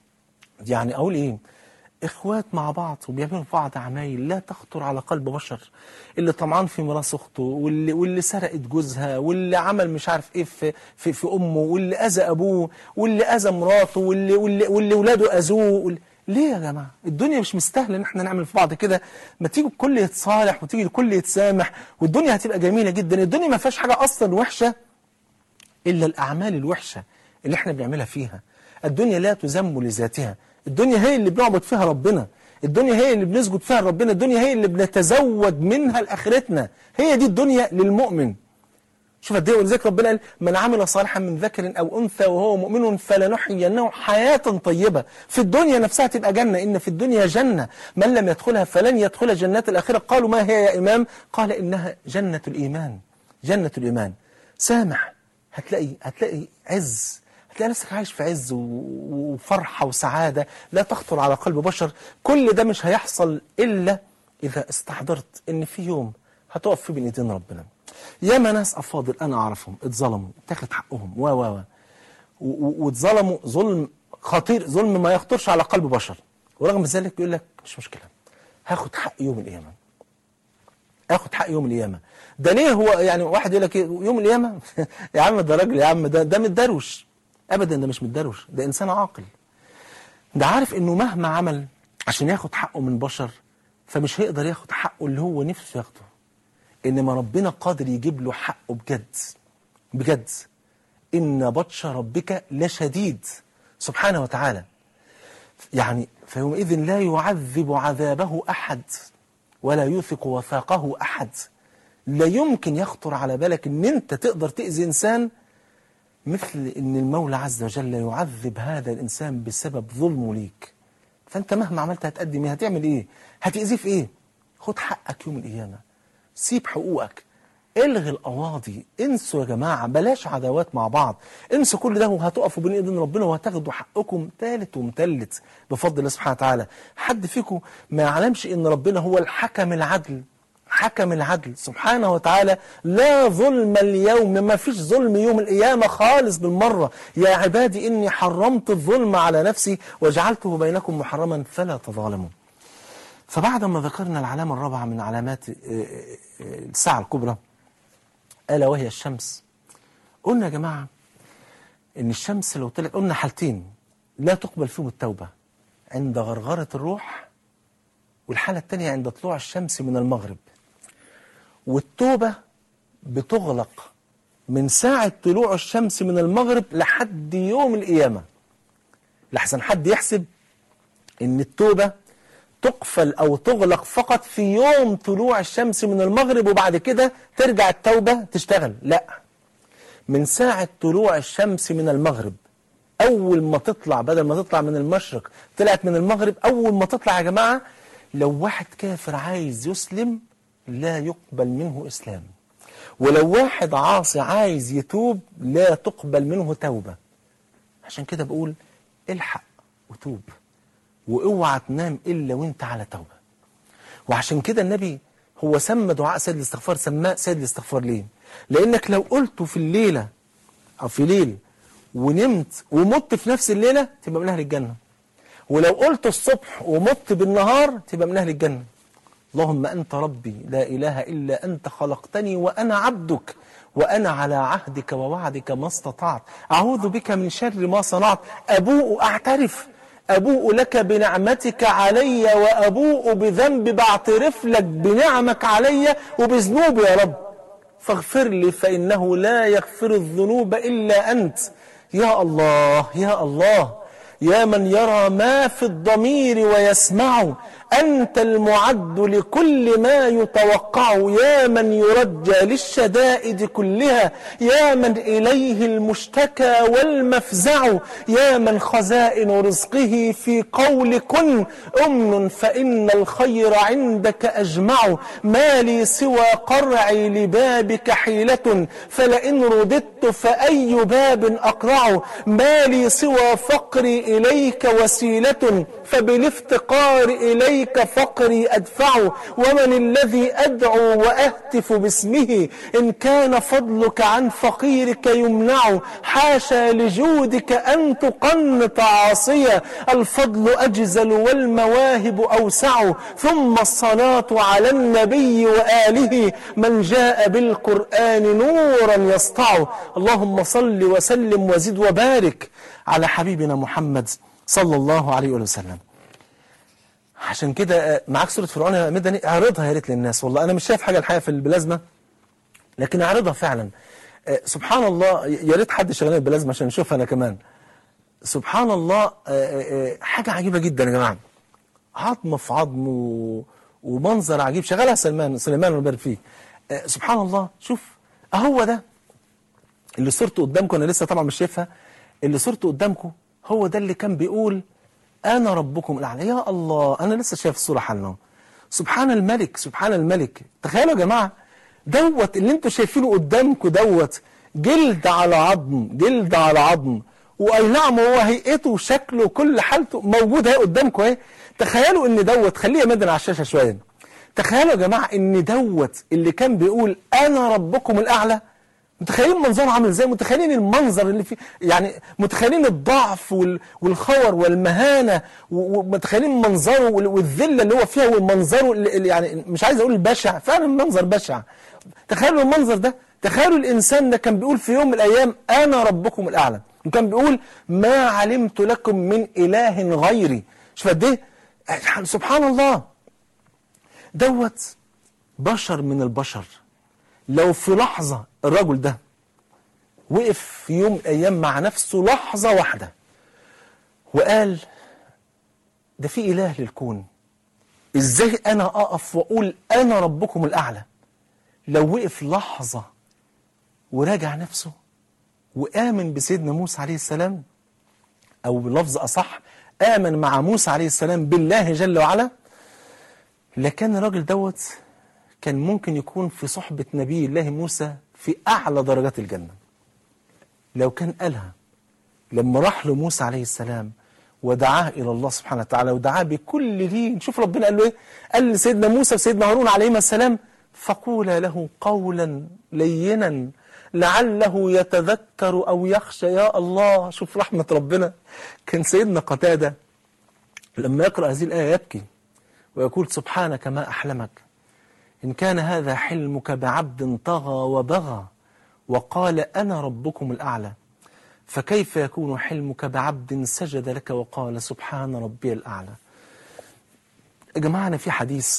Speaker 2: يعني أقول إيه إخوات مع بعض وبيعملوا في بعض عمايل لا تخطر على قلب بشر اللي طمعان في ميراث أخته واللي, واللي سرقت جوزها واللي عمل مش عارف إيه في, في, في أمه واللي أذى أبوه واللي أذى مراته واللي, واللي, واللي ولاده أذوه واللي ليه يا جماعة الدنيا مش مستاهلة ان احنا نعمل في بعض كده ما تيجي الكل يتصالح وتيجي الكل يتسامح والدنيا هتبقى جميلة جدا الدنيا ما فيهاش حاجة اصلا وحشة إلا الأعمال الوحشة اللي احنا بنعملها فيها الدنيا لا تذم لذاتها الدنيا هي اللي بنعبد فيها ربنا الدنيا هي اللي بنسجد فيها لربنا الدنيا هي اللي بنتزود منها لآخرتنا هي دي الدنيا للمؤمن شوف قد ايه ولذلك ربنا قال من عمل صالحا من ذكر او انثى وهو مؤمن فلنحيينه حياه طيبه في الدنيا نفسها تبقى جنه ان في الدنيا جنه من لم يدخلها فلن يدخل جنات الاخره قالوا ما هي يا امام قال انها جنه الايمان جنه الايمان سامح هتلاقي هتلاقي عز هتلاقي نفسك عايش في عز و- وفرحه وسعاده لا تخطر على قلب بشر كل ده مش هيحصل الا اذا استحضرت ان في يوم هتقف فيه بين ايدين ربنا ياما ناس افاضل انا اعرفهم اتظلموا اتاخد حقهم و و و و- و- واتظلموا ظلم خطير ظلم ما يخطرش على قلب بشر ورغم ذلك بيقول لك مش مشكله هاخد حق يوم القيامه اخد حق يوم القيامه ده ليه هو يعني واحد يقول لك إيه، يوم القيامه يا عم ده راجل يا عم ده ده متدروش ابدا ده مش متدروش ده انسان عاقل ده عارف انه مهما عمل عشان ياخد حقه من بشر فمش هيقدر ياخد حقه اللي هو نفسه ياخده انما ربنا قادر يجيب له حقه بجد بجد إن بطش ربك لشديد سبحانه وتعالى يعني فيومئذ لا يعذب عذابه أحد ولا يوثق وثاقه أحد لا يمكن يخطر على بالك ان انت تقدر تأذي انسان مثل ان المولى عز وجل يعذب هذا الانسان بسبب ظلمه ليك فانت مهما عملت هتقدم ايه هتعمل ايه هتأذيه في ايه خد حقك يوم القيامة سيب حقوقك الغي القواضي انسوا يا جماعة بلاش عداوات مع بعض انسوا كل ده وهتقفوا بين ايدين ربنا وهتاخدوا حقكم تالت ومتلت بفضل الله سبحانه وتعالى حد فيكم ما يعلمش ان ربنا هو الحكم العدل حكم العدل سبحانه وتعالى لا ظلم اليوم ما فيش ظلم يوم القيامة خالص بالمرة يا عبادي إني حرمت الظلم على نفسي وجعلته بينكم محرما فلا تظالموا فبعد ما ذكرنا العلامة الرابعة من علامات الساعة الكبرى ألا وهي الشمس قلنا يا جماعة إن الشمس لو طلعت قلنا حالتين لا تقبل فيهم التوبة عند غرغرة الروح والحالة الثانية عند طلوع الشمس من المغرب والتوبة بتغلق من ساعة طلوع الشمس من المغرب لحد يوم القيامة لحسن حد يحسب ان التوبة تقفل او تغلق فقط في يوم طلوع الشمس من المغرب وبعد كده ترجع التوبة تشتغل لا من ساعة طلوع الشمس من المغرب اول ما تطلع بدل ما تطلع من المشرق طلعت من المغرب اول ما تطلع يا جماعة لو واحد كافر عايز يسلم لا يقبل منه إسلام ولو واحد عاصي عايز يتوب لا تقبل منه توبة عشان كده بقول الحق وتوب واوعى تنام إلا وانت على توبة وعشان كده النبي هو سمى دعاء سيد الاستغفار سماه سيد الاستغفار ليه لأنك لو قلته في الليلة أو في ليل ونمت ومت في نفس الليلة تبقى من أهل الجنة ولو قلت الصبح ومت بالنهار تبقى من أهل الجنة اللهم أنت ربي لا إله إلا أنت خلقتني وأنا عبدك وأنا على عهدك ووعدك ما استطعت أعوذ بك من شر ما صنعت أبوء أعترف أبوء لك بنعمتك علي وأبوء بذنب بعترف لك بنعمك علي وبذنوبي يا رب فاغفر لي فإنه لا يغفر الذنوب إلا أنت يا الله يا الله يا من يرى ما في الضمير ويسمع أنت المعد لكل ما يتوقع يا من يرجى للشدائد كلها يا من إليه المشتكى والمفزع يا من خزائن رزقه في قول كن أمن فإن الخير عندك أجمع ما لي سوى قرعي لبابك حيلة فلئن رددت فأي باب أقرع ما لي سوى فقري إليك وسيلة فبالافتقار إليك فقري أدفع ومن الذي أدعو وأهتف باسمه إن كان فضلك عن فقيرك يمنع حاشا لجودك أن تقنط عاصية الفضل أجزل والمواهب أوسع ثم الصلاة على النبي وآله من جاء بالقرآن نورا يسطع اللهم صل وسلم وزد وبارك على حبيبنا محمد صلى الله عليه وسلم عشان كده معاك سورة فرعون يا مدني اعرضها يا ريت للناس والله أنا مش شايف حاجة الحقيقة في البلازمة لكن اعرضها فعلا سبحان الله يا ريت حد شغال البلازمة عشان نشوفها أنا كمان سبحان الله حاجة عجيبة جدا يا جماعة عظم في عظم ومنظر عجيب شغالها سلمان سليمان الله فيه سبحان الله شوف اهو ده اللي صورته قدامكم انا لسه طبعا مش شايفها اللي صورته قدامكم هو ده اللي كان بيقول أنا ربكم الأعلى يا الله أنا لسه شايف الصورة حالنا سبحان الملك سبحان الملك تخيلوا يا جماعة دوت اللي انتوا شايفينه قدامكم دوت جلد على عظم جلد على عظم واي نعم هو هيئته وشكله وكل حالته موجود اهي قدامكم اهي تخيلوا ان دوت خليه مدن على الشاشه شويه تخيلوا يا جماعه ان دوت اللي كان بيقول انا ربكم الاعلى متخيلين منظره عامل ازاي متخيلين المنظر اللي فيه يعني متخيلين الضعف والخور والمهانه ومتخيلين منظره والذله اللي هو فيها ومنظره اللي يعني مش عايز اقول البشع فعلا منظر بشع تخيلوا المنظر ده تخيلوا الانسان ده كان بيقول في يوم من الايام انا ربكم الاعلى وكان بيقول ما علمت لكم من اله غيري شوف قد ايه سبحان الله دوت بشر من البشر لو في لحظة الرجل ده وقف في يوم من الأيام مع نفسه لحظة واحدة وقال ده في إله للكون إزاي أنا أقف وأقول أنا ربكم الأعلى لو وقف لحظة وراجع نفسه وآمن بسيدنا موسى عليه السلام أو بلفظ أصح آمن مع موسى عليه السلام بالله جل وعلا لكان الراجل دوت كان ممكن يكون في صحبة نبي الله موسى في أعلى درجات الجنة لو كان قالها لما راح له موسى عليه السلام ودعاه إلى الله سبحانه وتعالى ودعاه بكل لين شوف ربنا قال له إيه قال لسيدنا موسى وسيدنا هارون عليهما السلام فقولا له قولا لينا لعله يتذكر أو يخشى يا الله شوف رحمة ربنا كان سيدنا قتادة لما يقرأ هذه الآية يبكي ويقول سبحانك ما أحلمك إن كان هذا حلمك بعبد طغى وبغى وقال أنا ربكم الأعلى فكيف يكون حلمك بعبد سجد لك وقال سبحان ربي الأعلى يا جماعة أنا في حديث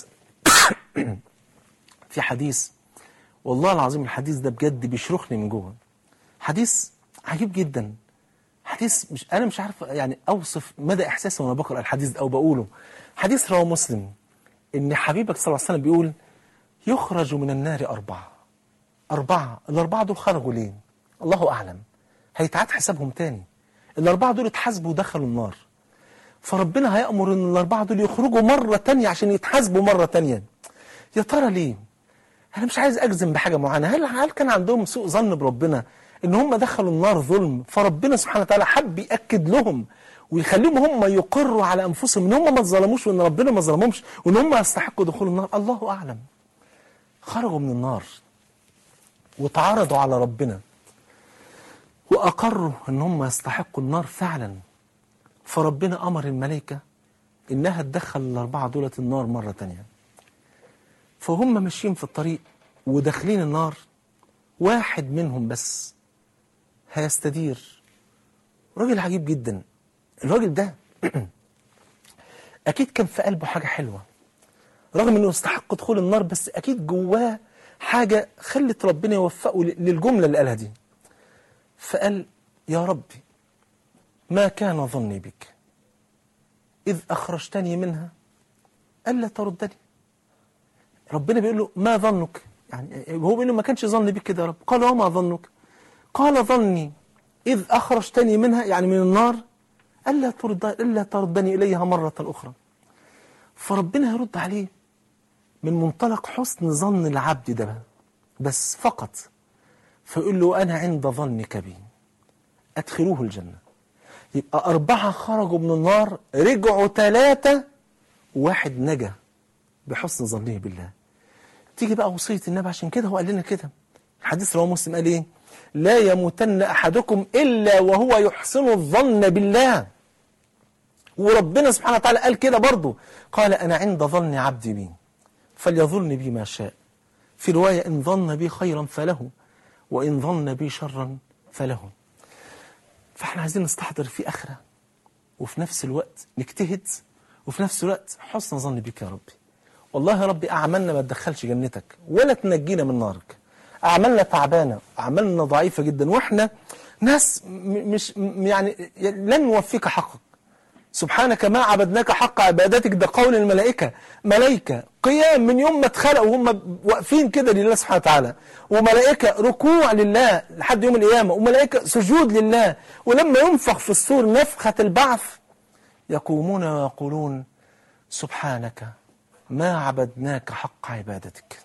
Speaker 2: في حديث والله العظيم الحديث ده بجد بيشرخني من جوه حديث عجيب جدا حديث مش انا مش عارف يعني اوصف مدى احساسي وانا بقرا الحديث ده او بقوله حديث رواه مسلم ان حبيبك صلى الله عليه وسلم بيقول يخرج من النار اربعه اربعه الاربعه دول خرجوا ليه الله اعلم هيتعاد حسابهم تاني الاربعه دول اتحاسبوا ودخلوا النار فربنا هيأمر ان الاربعه دول يخرجوا مره تانية عشان يتحاسبوا مره تانية يا ترى ليه انا مش عايز اجزم بحاجه معينه هل هل كان عندهم سوء ظن بربنا ان هم دخلوا النار ظلم فربنا سبحانه وتعالى حب ياكد لهم ويخليهم هم يقروا على انفسهم ان هم ما اتظلموش وان ربنا ما ظلمهمش وان هم يستحقوا دخول النار الله اعلم خرجوا من النار وتعرضوا على ربنا واقروا ان هم يستحقوا النار فعلا فربنا امر الملائكه انها تدخل الاربعه دولت النار مره تانيه فهم ماشيين في الطريق وداخلين النار واحد منهم بس هيستدير راجل عجيب جدا الراجل ده اكيد كان في قلبه حاجه حلوه رغم انه يستحق دخول النار بس اكيد جواه حاجه خلت ربنا يوفقه للجمله اللي قالها دي فقال يا ربي ما كان ظني بك اذ اخرجتني منها الا تردني ربنا بيقول له ما ظنك يعني هو بيقول له ما كانش ظن بك كده يا رب قال وما ظنك قال ظني إذ أخرجتني منها يعني من النار ألا, ترد ألا تردني إليها مرة أخرى فربنا هيرد عليه من منطلق حسن ظن العبد ده بس فقط فيقول له أنا عند ظنك بي أدخلوه الجنة يبقى أربعة خرجوا من النار رجعوا ثلاثة واحد نجا بحسن ظنه بالله تيجي بقى وصية النبي عشان كده هو قال لنا كده الحديث رواه مسلم قال ايه لا يموتن أحدكم إلا وهو يحسن الظن بالله وربنا سبحانه وتعالى قال كده برضه قال أنا عند ظن عبدي بي فليظن بي ما شاء في رواية إن ظن بي خيرا فله وإن ظن بي شرا فله فاحنا عايزين نستحضر في آخرة وفي نفس الوقت نجتهد وفي نفس الوقت حسن ظن بك يا ربي والله يا ربي أعمالنا ما تدخلش جنتك ولا تنجينا من نارك أعمالنا تعبانة أعمالنا ضعيفة جدا وإحنا ناس مش يعني لن نوفيك حقك سبحانك ما عبدناك حق عبادتك ده قول الملائكة ملائكة قيام من يوم ما اتخلقوا وهم واقفين كده لله سبحانه وتعالى وملائكة ركوع لله لحد يوم القيامة وملائكة سجود لله ولما ينفخ في الصور نفخة البعث يقومون ويقولون سبحانك ما عبدناك حق عبادتك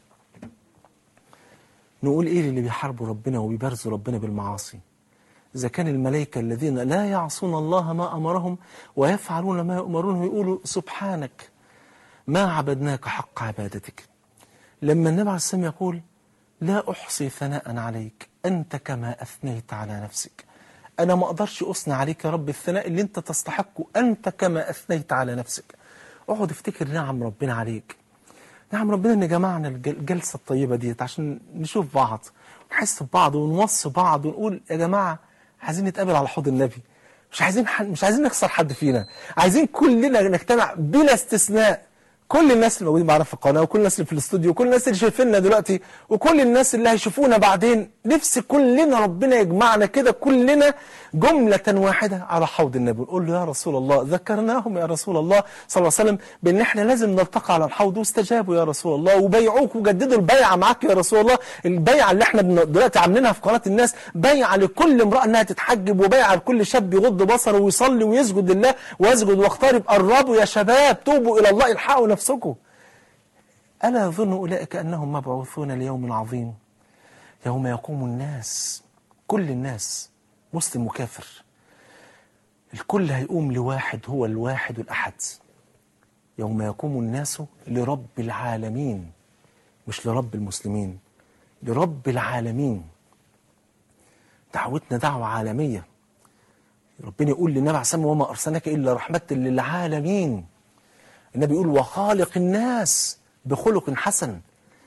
Speaker 2: نقول ايه اللي بيحاربوا ربنا وبيبرزوا ربنا بالمعاصي إذا كان الملائكة الذين لا يعصون الله ما أمرهم ويفعلون ما يؤمرون ويقولوا سبحانك ما عبدناك حق عبادتك لما النبي عليه السلام يقول لا أحصي ثناء عليك أنت كما أثنيت على نفسك أنا ما أقدرش أثنى عليك يا رب الثناء اللي أنت تستحقه أنت كما أثنيت على نفسك اقعد افتكر نعم ربنا عليك نعم ربنا ان جمعنا الجلسة الطيبة ديت عشان نشوف بعض ونحس ببعض ونوصي بعض ونقول يا جماعة عايزين نتقابل على حوض النبي مش عايزين حد مش عايزين نخسر حد فينا عايزين كلنا نجتمع بلا استثناء كل الناس اللي موجودين معانا في القناه وكل الناس اللي في الاستوديو وكل الناس اللي شايفيننا دلوقتي وكل الناس اللي هيشوفونا بعدين نفسي كلنا ربنا يجمعنا كده كلنا جمله واحده على حوض النبي نقول له يا رسول الله ذكرناهم يا رسول الله صلى الله عليه وسلم بان احنا لازم نلتقي على الحوض واستجابوا يا رسول الله وبيعوك وجددوا البيعه معاك يا رسول الله البيعه اللي احنا بن- دلوقتي عاملينها في قناه الناس بيعه لكل امراه انها تتحجب وبيعه لكل شاب يغض بصره ويصلي ويسجد لله ويسجد واقترب قربوا يا شباب توبوا الى الله الحقوا نفسكم ألا يظن أولئك أنهم مبعوثون ليوم عظيم يوم يقوم الناس كل الناس مسلم وكافر الكل هيقوم لواحد هو الواحد الأحد يوم يقوم الناس لرب العالمين مش لرب المسلمين لرب العالمين دعوتنا دعوة عالمية ربنا يقول للنبي عليه الصلاة والسلام وما أرسلناك إلا رحمة للعالمين النبي يقول وخالق الناس بخلق حسن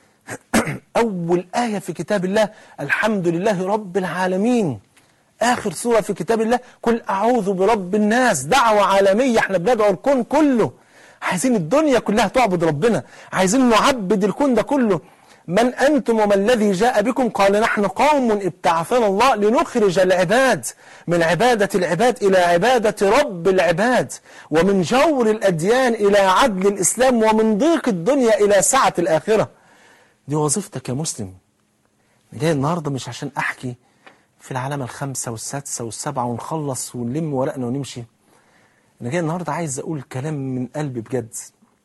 Speaker 2: أول آية في كتاب الله الحمد لله رب العالمين آخر سورة في كتاب الله قل أعوذ برب الناس دعوة عالمية احنا بندعو الكون كله عايزين الدنيا كلها تعبد ربنا عايزين نعبد الكون ده كله من أنتم وما الذي جاء بكم قال نحن قوم ابتعثنا الله لنخرج العباد من عبادة العباد إلى عبادة رب العباد ومن جور الأديان إلى عدل الإسلام ومن ضيق الدنيا إلى سعة الآخرة دي وظيفتك يا مسلم جاي النهاردة مش عشان أحكي في العلامة الخامسة والسادسة والسابعة ونخلص ونلم ورقنا ونمشي أنا جاي النهاردة عايز أقول كلام من قلبي بجد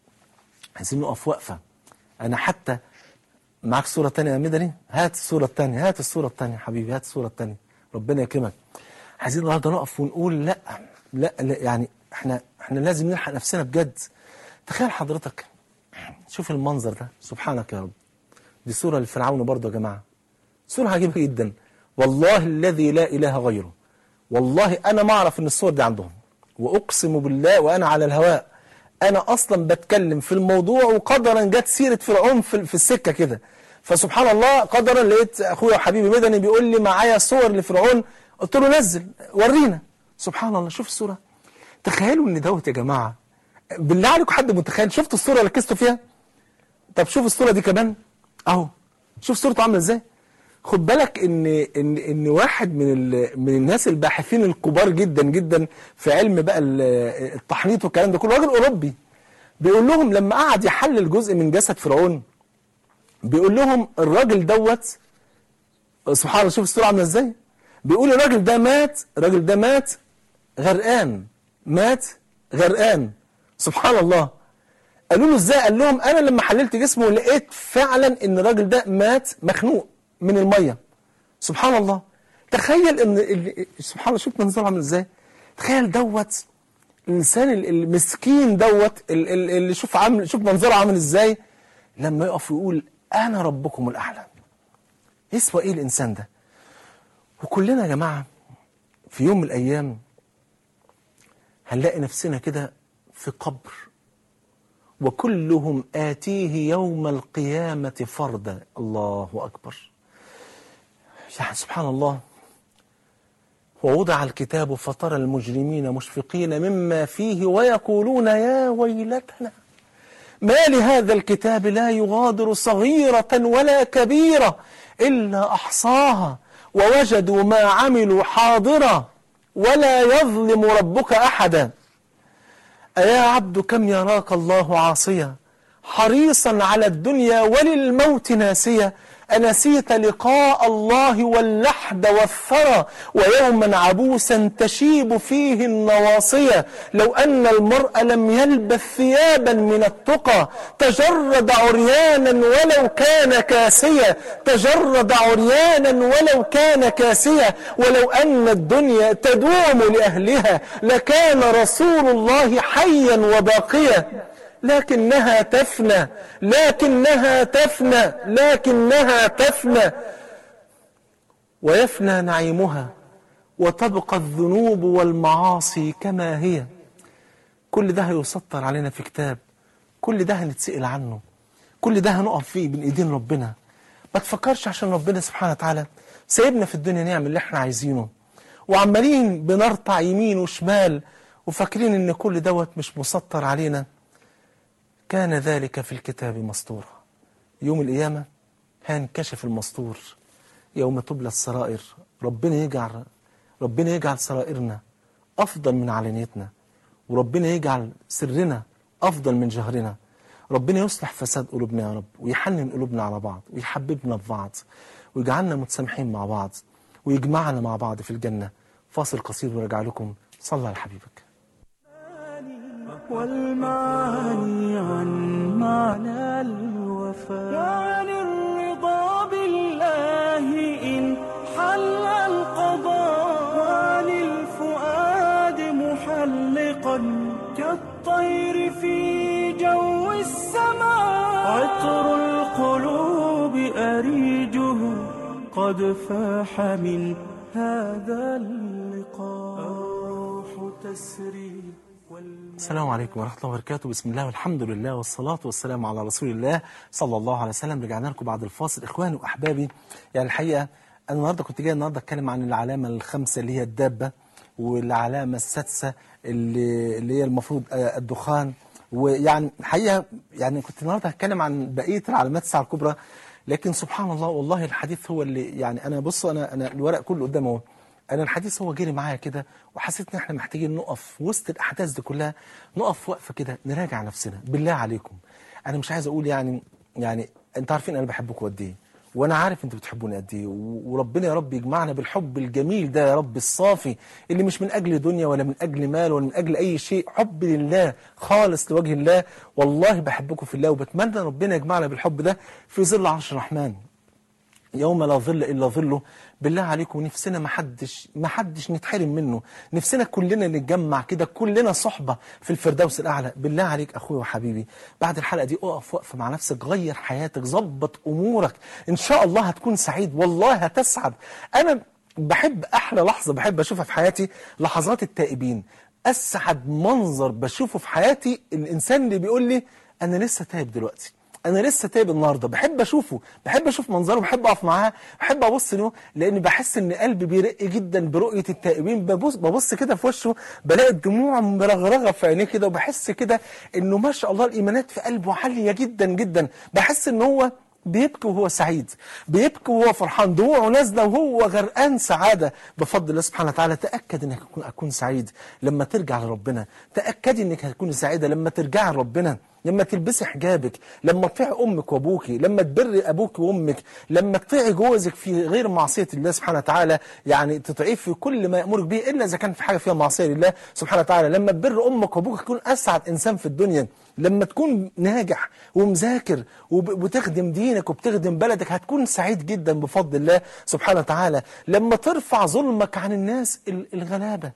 Speaker 2: عايزين نقف وقفة أنا حتى معاك صورة تانية يا مدني هات الصورة التانية هات الصورة التانية حبيبي هات الصورة التانية ربنا يكرمك عايزين النهارده نقف ونقول لا لا, لا يعني احنا احنا لازم نلحق نفسنا بجد تخيل حضرتك شوف المنظر ده سبحانك يا رب دي صورة لفرعون برضه يا جماعة صورة عجيبة جدا والله الذي لا إله غيره والله أنا ما أعرف إن الصور دي عندهم وأقسم بالله وأنا على الهواء أنا أصلا بتكلم في الموضوع وقدرا جت سيرة فرعون في, في السكة كده فسبحان الله قدرا لقيت أخويا وحبيبي مدني بيقول لي معايا صور لفرعون قلت له نزل ورينا سبحان الله شوف الصورة تخيلوا إن دوت يا جماعة بالله عليكم حد متخيل شفتوا الصورة اللي ركزتوا فيها طب شوف الصورة دي كمان اهو شوف صورته عامله ازاي خد بالك ان ان ان واحد من ال- من الناس الباحثين الكبار جدا جدا في علم بقى ال- التحنيط والكلام ده كله راجل اوروبي بيقول لهم لما قعد يحلل جزء من جسد فرعون بيقول لهم الراجل دوت سبحان الله شوف الصوره عامله ازاي بيقول الراجل ده مات الراجل ده مات غرقان مات غرقان سبحان الله قالوا له ازاي قال لهم انا لما حللت جسمه لقيت فعلا ان الراجل ده مات مخنوق من الميه سبحان الله تخيل ان ال- سبحان الله شوف منظره عامل ازاي تخيل دوت الانسان ال- المسكين دوت ال- ال- اللي شوف عامل شوف منظره عامل ازاي لما يقف ويقول انا ربكم الاعلى يسوى ايه الانسان ده وكلنا يا جماعه في يوم من الايام هنلاقي نفسنا كده في قبر وكلهم آتيه يوم القيامة فردا الله أكبر يعني سبحان الله ووضع الكتاب فترى المجرمين مشفقين مما فيه ويقولون يا ويلتنا ما لهذا الكتاب لا يغادر صغيرة ولا كبيرة إلا أحصاها ووجدوا ما عملوا حاضرا ولا يظلم ربك أحدا أيا عبد كم يراك الله عاصيا حريصا على الدنيا وللموت ناسيا أنسيت لقاء الله واللحد والثرى ويوما عبوسا تشيب فيه النواصية لو أن المرء لم يلبث ثيابا من التقى تجرد عريانا ولو كان كاسيا تجرد عريانا ولو كان كاسيا ولو أن الدنيا تدوم لأهلها لكان رسول الله حيا وباقيا لكنها تفنى لكنها تفنى لكنها تفنى ويفنى نعيمها وتبقى الذنوب والمعاصي كما هي كل ده هيسطر علينا في كتاب كل ده هنتسأل عنه كل ده هنقف فيه بين ايدين ربنا ما تفكرش عشان ربنا سبحانه وتعالى سايبنا في الدنيا نعمل اللي احنا عايزينه وعمالين بنرطع يمين وشمال وفاكرين ان كل دوت مش مسطر علينا كان ذلك في الكتاب مسطورا يوم القيامة هينكشف المسطور يوم تبلى السرائر ربنا يجعل ربنا يجعل سرائرنا أفضل من علانيتنا وربنا يجعل سرنا أفضل من جهرنا ربنا يصلح فساد قلوبنا يا رب ويحنن قلوبنا على بعض ويحببنا في بعض ويجعلنا متسامحين مع بعض ويجمعنا مع بعض في الجنة فاصل قصير ورجع لكم صلى على حبيبك
Speaker 1: والمعاني عن معنى الوفاء وعن الرضا بالله إن حل القضاء وعن الفؤاد محلقا كالطير في جو السماء عطر القلوب أريجه قد فاح من هذا اللقاء الروح تسري والماء
Speaker 2: السلام عليكم ورحمة الله وبركاته بسم الله والحمد لله والصلاة والسلام على رسول الله صلى الله عليه وسلم رجعنا لكم بعد الفاصل إخواني وأحبابي يعني الحقيقة أنا النهاردة كنت جاي النهاردة أتكلم عن العلامة الخامسة اللي هي الدابة والعلامة السادسة اللي, اللي هي المفروض آه، الدخان ويعني الحقيقة يعني كنت النهاردة هتكلم عن بقية العلامات الساعة الكبرى لكن سبحان الله والله الحديث هو اللي يعني أنا بصوا أنا أنا الورق كله قدامي اهو انا الحديث هو جري معايا كده وحسيت ان احنا محتاجين نقف وسط الاحداث دي كلها نقف وقفه كده نراجع نفسنا بالله عليكم انا مش عايز اقول يعني يعني انتوا عارفين انا بحبكم قد ايه وانا عارف انتوا بتحبوني قد ايه و- وربنا يا رب يجمعنا بالحب الجميل ده يا رب الصافي اللي مش من اجل دنيا ولا من اجل مال ولا من اجل اي شيء حب لله خالص لوجه الله والله بحبكم في الله وبتمنى ربنا يجمعنا بالحب ده في ظل عرش الرحمن يوم لا ظل الا ظله بالله عليكم نفسنا ما حدش ما حدش نتحرم منه نفسنا كلنا نتجمع كده كلنا صحبه في الفردوس الاعلى بالله عليك اخويا وحبيبي بعد الحلقه دي اقف وقفه مع نفسك غير حياتك ظبط امورك ان شاء الله هتكون سعيد والله هتسعد انا بحب احلى لحظه بحب اشوفها في حياتي لحظات التائبين اسعد منظر بشوفه في حياتي الانسان اللي بيقول لي انا لسه تايب دلوقتي انا لسه تايب النهارده بحب اشوفه بحب اشوف منظره بحب اقف معاه بحب ابص له لان بحس ان قلبي بيرق جدا برؤيه التائبين ببص ببص كده في وشه بلاقي الدموع مرغرغه في عينيه كده وبحس كده انه ما شاء الله الايمانات في قلبه عاليه جدا جدا بحس ان هو بيبكي وهو سعيد بيبكي وهو فرحان دموعه نازله وهو غرقان سعاده بفضل الله سبحانه وتعالى تاكد انك هتكون هتكون سعيد لما ترجع لربنا تاكدي انك هتكوني سعيده لما ترجعي لربنا لما تلبسي حجابك لما تطيعي امك وابوكي لما تبري ابوك وامك لما تطيعي جوزك في غير معصيه الله سبحانه وتعالى يعني تطيعيه في كل ما يامرك به الا اذا كان في حاجه فيها معصيه لله سبحانه وتعالى لما تبر امك وابوك تكون اسعد انسان في الدنيا لما تكون ناجح ومذاكر وب- وتخدم دينك وبتخدم بلدك هتكون سعيد جدا بفضل الله سبحانه وتعالى لما ترفع ظلمك عن الناس ال- الغلابه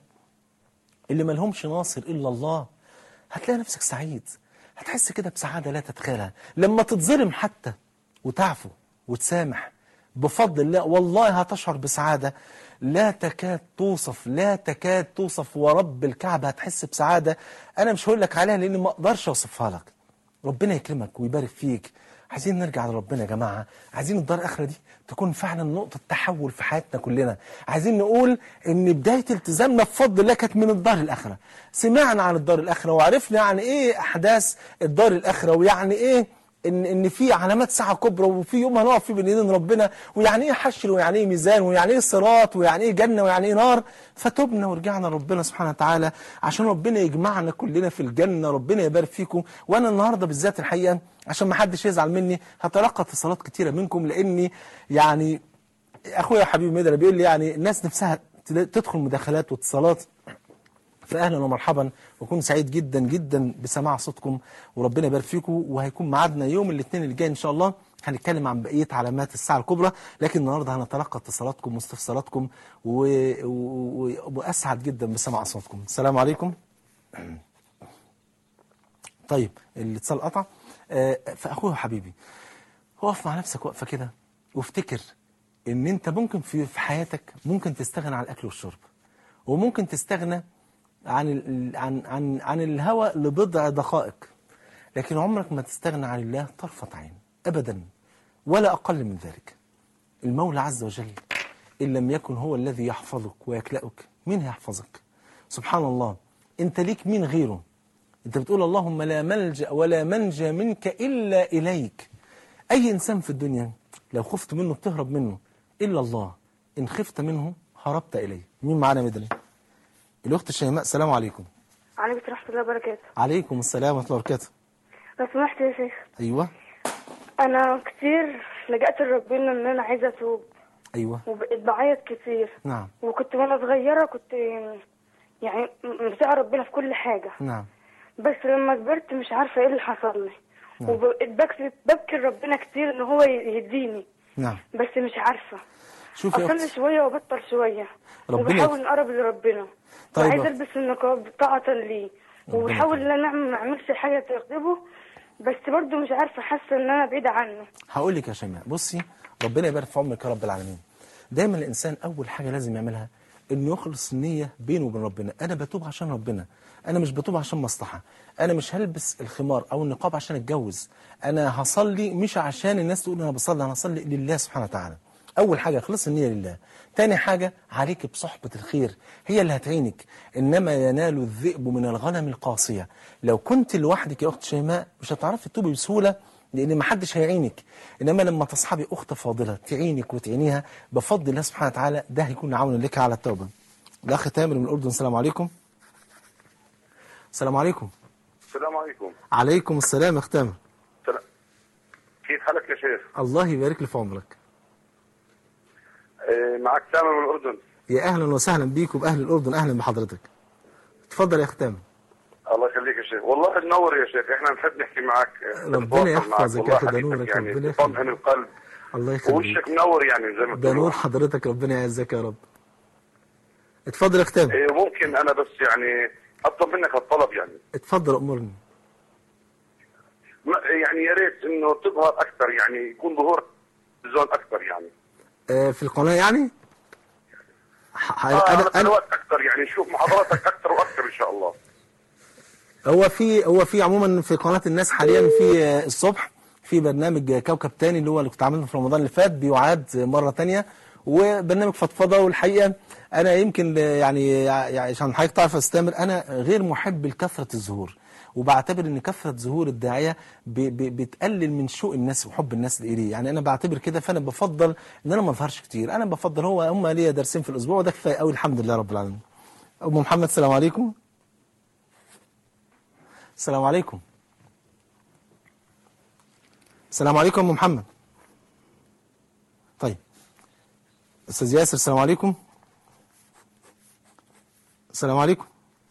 Speaker 2: اللي ملهمش ناصر إلا الله هتلاقي نفسك سعيد هتحس كده بسعادة لا تتخيلها لما تتظلم حتى وتعفو وتسامح بفضل الله والله هتشعر بسعادة لا تكاد توصف لا تكاد توصف ورب الكعبة هتحس بسعادة أنا مش هقول لك عليها لأني ما أقدرش أوصفها لك ربنا يكرمك ويبارك فيك عايزين نرجع لربنا يا جماعة عايزين الدار الآخرة دي تكون فعلا نقطة تحول في حياتنا كلنا عايزين نقول ان بداية التزامنا بفضل الله كانت من الدار الآخرة سمعنا عن الدار الآخرة وعرفنا يعني ايه أحداث الدار الآخرة ويعني ايه ان ان في علامات ساعه كبرى وفي يوم هنقف فيه بين ايدين ربنا ويعني ايه حشر ويعني ايه ميزان ويعني ايه صراط ويعني ايه جنه ويعني ايه نار فتبنا ورجعنا ربنا سبحانه وتعالى عشان ربنا يجمعنا كلنا في الجنه ربنا يبارك فيكم وانا النهارده بالذات الحقيقه عشان ما حدش يزعل مني هتلقى اتصالات كتيره منكم لاني يعني اخويا حبيبي مدري بيقول لي يعني الناس نفسها تدخل مداخلات واتصالات فاهلا ومرحبا واكون سعيد جدا جدا بسماع صوتكم وربنا يبارك فيكم وهيكون ميعادنا يوم الاثنين اللي جاي ان شاء الله هنتكلم عن بقيه علامات الساعه الكبرى لكن النهارده هنتلقى اتصالاتكم واستفساراتكم و... و... واسعد جدا بسماع صوتكم السلام عليكم طيب الاتصال قطع آه، فاخويا وحبيبي اقف مع نفسك وقفه كده وافتكر ان انت ممكن في في حياتك ممكن تستغنى عن الاكل والشرب وممكن تستغنى عن ال- عن عن عن الهوى لبضع دقائق لكن عمرك ما تستغنى عن الله طرفة عين ابدا ولا اقل من ذلك المولى عز وجل ان لم يكن هو الذي يحفظك ويكلأك مين هيحفظك سبحان الله انت ليك مين غيره انت بتقول اللهم لا ملجأ ولا منجى منك إلا إليك أي إنسان في الدنيا لو خفت منه بتهرب منه إلا الله إن خفت منه هربت إليه مين معانا مدني الأخت شيماء السلام عليكم
Speaker 3: عليكم ورحمة الله وبركاته
Speaker 2: عليكم السلام ورحمة الله وبركاته
Speaker 3: لو سمحت يا شيخ
Speaker 2: أيوة
Speaker 3: أنا كتير لجأت لربنا إن أنا عايزة أتوب
Speaker 2: أيوة
Speaker 3: وبقيت بعيط كتير
Speaker 2: نعم
Speaker 3: وكنت وأنا صغيرة كنت يعني مساء ربنا في كل حاجة
Speaker 2: نعم
Speaker 3: بس لما كبرت مش عارفة إيه اللي حصل لي وبقيت بكتب ببكي لربنا كتير إن هو يهديني
Speaker 2: نعم
Speaker 3: بس مش عارفة
Speaker 2: شوفي يا
Speaker 3: أصلي
Speaker 2: أخت
Speaker 3: شوية وبطل شوية
Speaker 2: ربنا
Speaker 3: وبحاول نقرب لربنا
Speaker 2: طيب.
Speaker 3: وعايزة ألبس النقاب طاعة ليه وبحاول إن أنا ما أعملش حاجة تغضبه بس برضه مش عارفة حاسة إن أنا بعيدة عنه
Speaker 2: هقول لك يا شيماء بصي ربنا يبارك في عمرك يا رب العالمين دايما الانسان اول حاجه لازم يعملها انه يخلص النيه بينه وبين ربنا انا بتوب عشان ربنا انا مش بتوب عشان مصلحه انا مش هلبس الخمار او النقاب عشان اتجوز انا هصلي مش عشان الناس تقول انا بصلي انا هصلي لله سبحانه وتعالى اول حاجه اخلص النيه لله تاني حاجه عليك بصحبه الخير هي اللي هتعينك انما ينال الذئب من الغنم القاصيه لو كنت لوحدك يا اخت شيماء مش هتعرفي تتوبي بسهوله لان ما حدش هيعينك انما لما تصحبي اخت فاضله تعينك وتعينيها بفضل الله سبحانه وتعالى ده هيكون عون لك على التوبه الاخ تامر من الاردن السلام عليكم السلام عليكم
Speaker 4: السلام عليكم
Speaker 2: عليكم السلام يا اخ تامر
Speaker 4: سلام. كيف حالك يا شيخ؟
Speaker 2: الله يبارك لي في عمرك
Speaker 4: آه، معك تامر من الأردن
Speaker 2: يا اهلا وسهلا بيك وباهل الاردن اهلا بحضرتك اتفضل يا اخ تامر
Speaker 4: الله يخليك يا شيخ والله تنور يا شيخ احنا نحب نحكي معك آه،
Speaker 2: ربنا
Speaker 4: نتواصل
Speaker 2: يحفظك
Speaker 4: معك.
Speaker 2: يا
Speaker 4: والله
Speaker 2: أخي، ده
Speaker 4: حديثك
Speaker 2: نورك،
Speaker 4: يعني
Speaker 2: ربنا
Speaker 4: يطمئن
Speaker 2: يخليك.
Speaker 4: القلب
Speaker 2: الله يخليك
Speaker 4: ووشك منور يعني زي ما
Speaker 2: ده نور
Speaker 4: بتقول
Speaker 2: حضرتك ربنا يعزك يا رب اتفضل يا اخ تامر
Speaker 4: إيه، ممكن انا بس يعني اطلب منك الطلب يعني
Speaker 2: اتفضل امرني
Speaker 4: ما- يعني يا ريت انه تظهر اكثر يعني يكون ظهور زون اكثر يعني
Speaker 2: آه في القناه يعني ح-
Speaker 4: اه
Speaker 2: انا
Speaker 4: انا
Speaker 2: انا
Speaker 4: سنوات اكثر يعني نشوف محاضراتك اكثر واكثر ان شاء الله
Speaker 2: هو في هو في عموما في قناه الناس حاليا في آه، الصبح في برنامج كوكب تاني اللي هو اللي كنت عامله في رمضان اللي فات بيعاد مرة تانية وبرنامج فضفضة والحقيقة أنا يمكن يعني يعني عشان حضرتك تعرف أستمر أنا غير محب لكثرة الظهور وبعتبر ان كثره ظهور الداعيه ب- ب- بتقلل من شوق الناس وحب الناس اليه يعني انا بعتبر كده فانا بفضل ان انا ما اظهرش كتير انا بفضل هو هم ليا درسين في الاسبوع وده كفايه قوي الحمد لله رب العالمين ام محمد السلام عليكم السلام عليكم السلام عليكم ام محمد طيب استاذ ياسر السلام عليكم السلام عليكم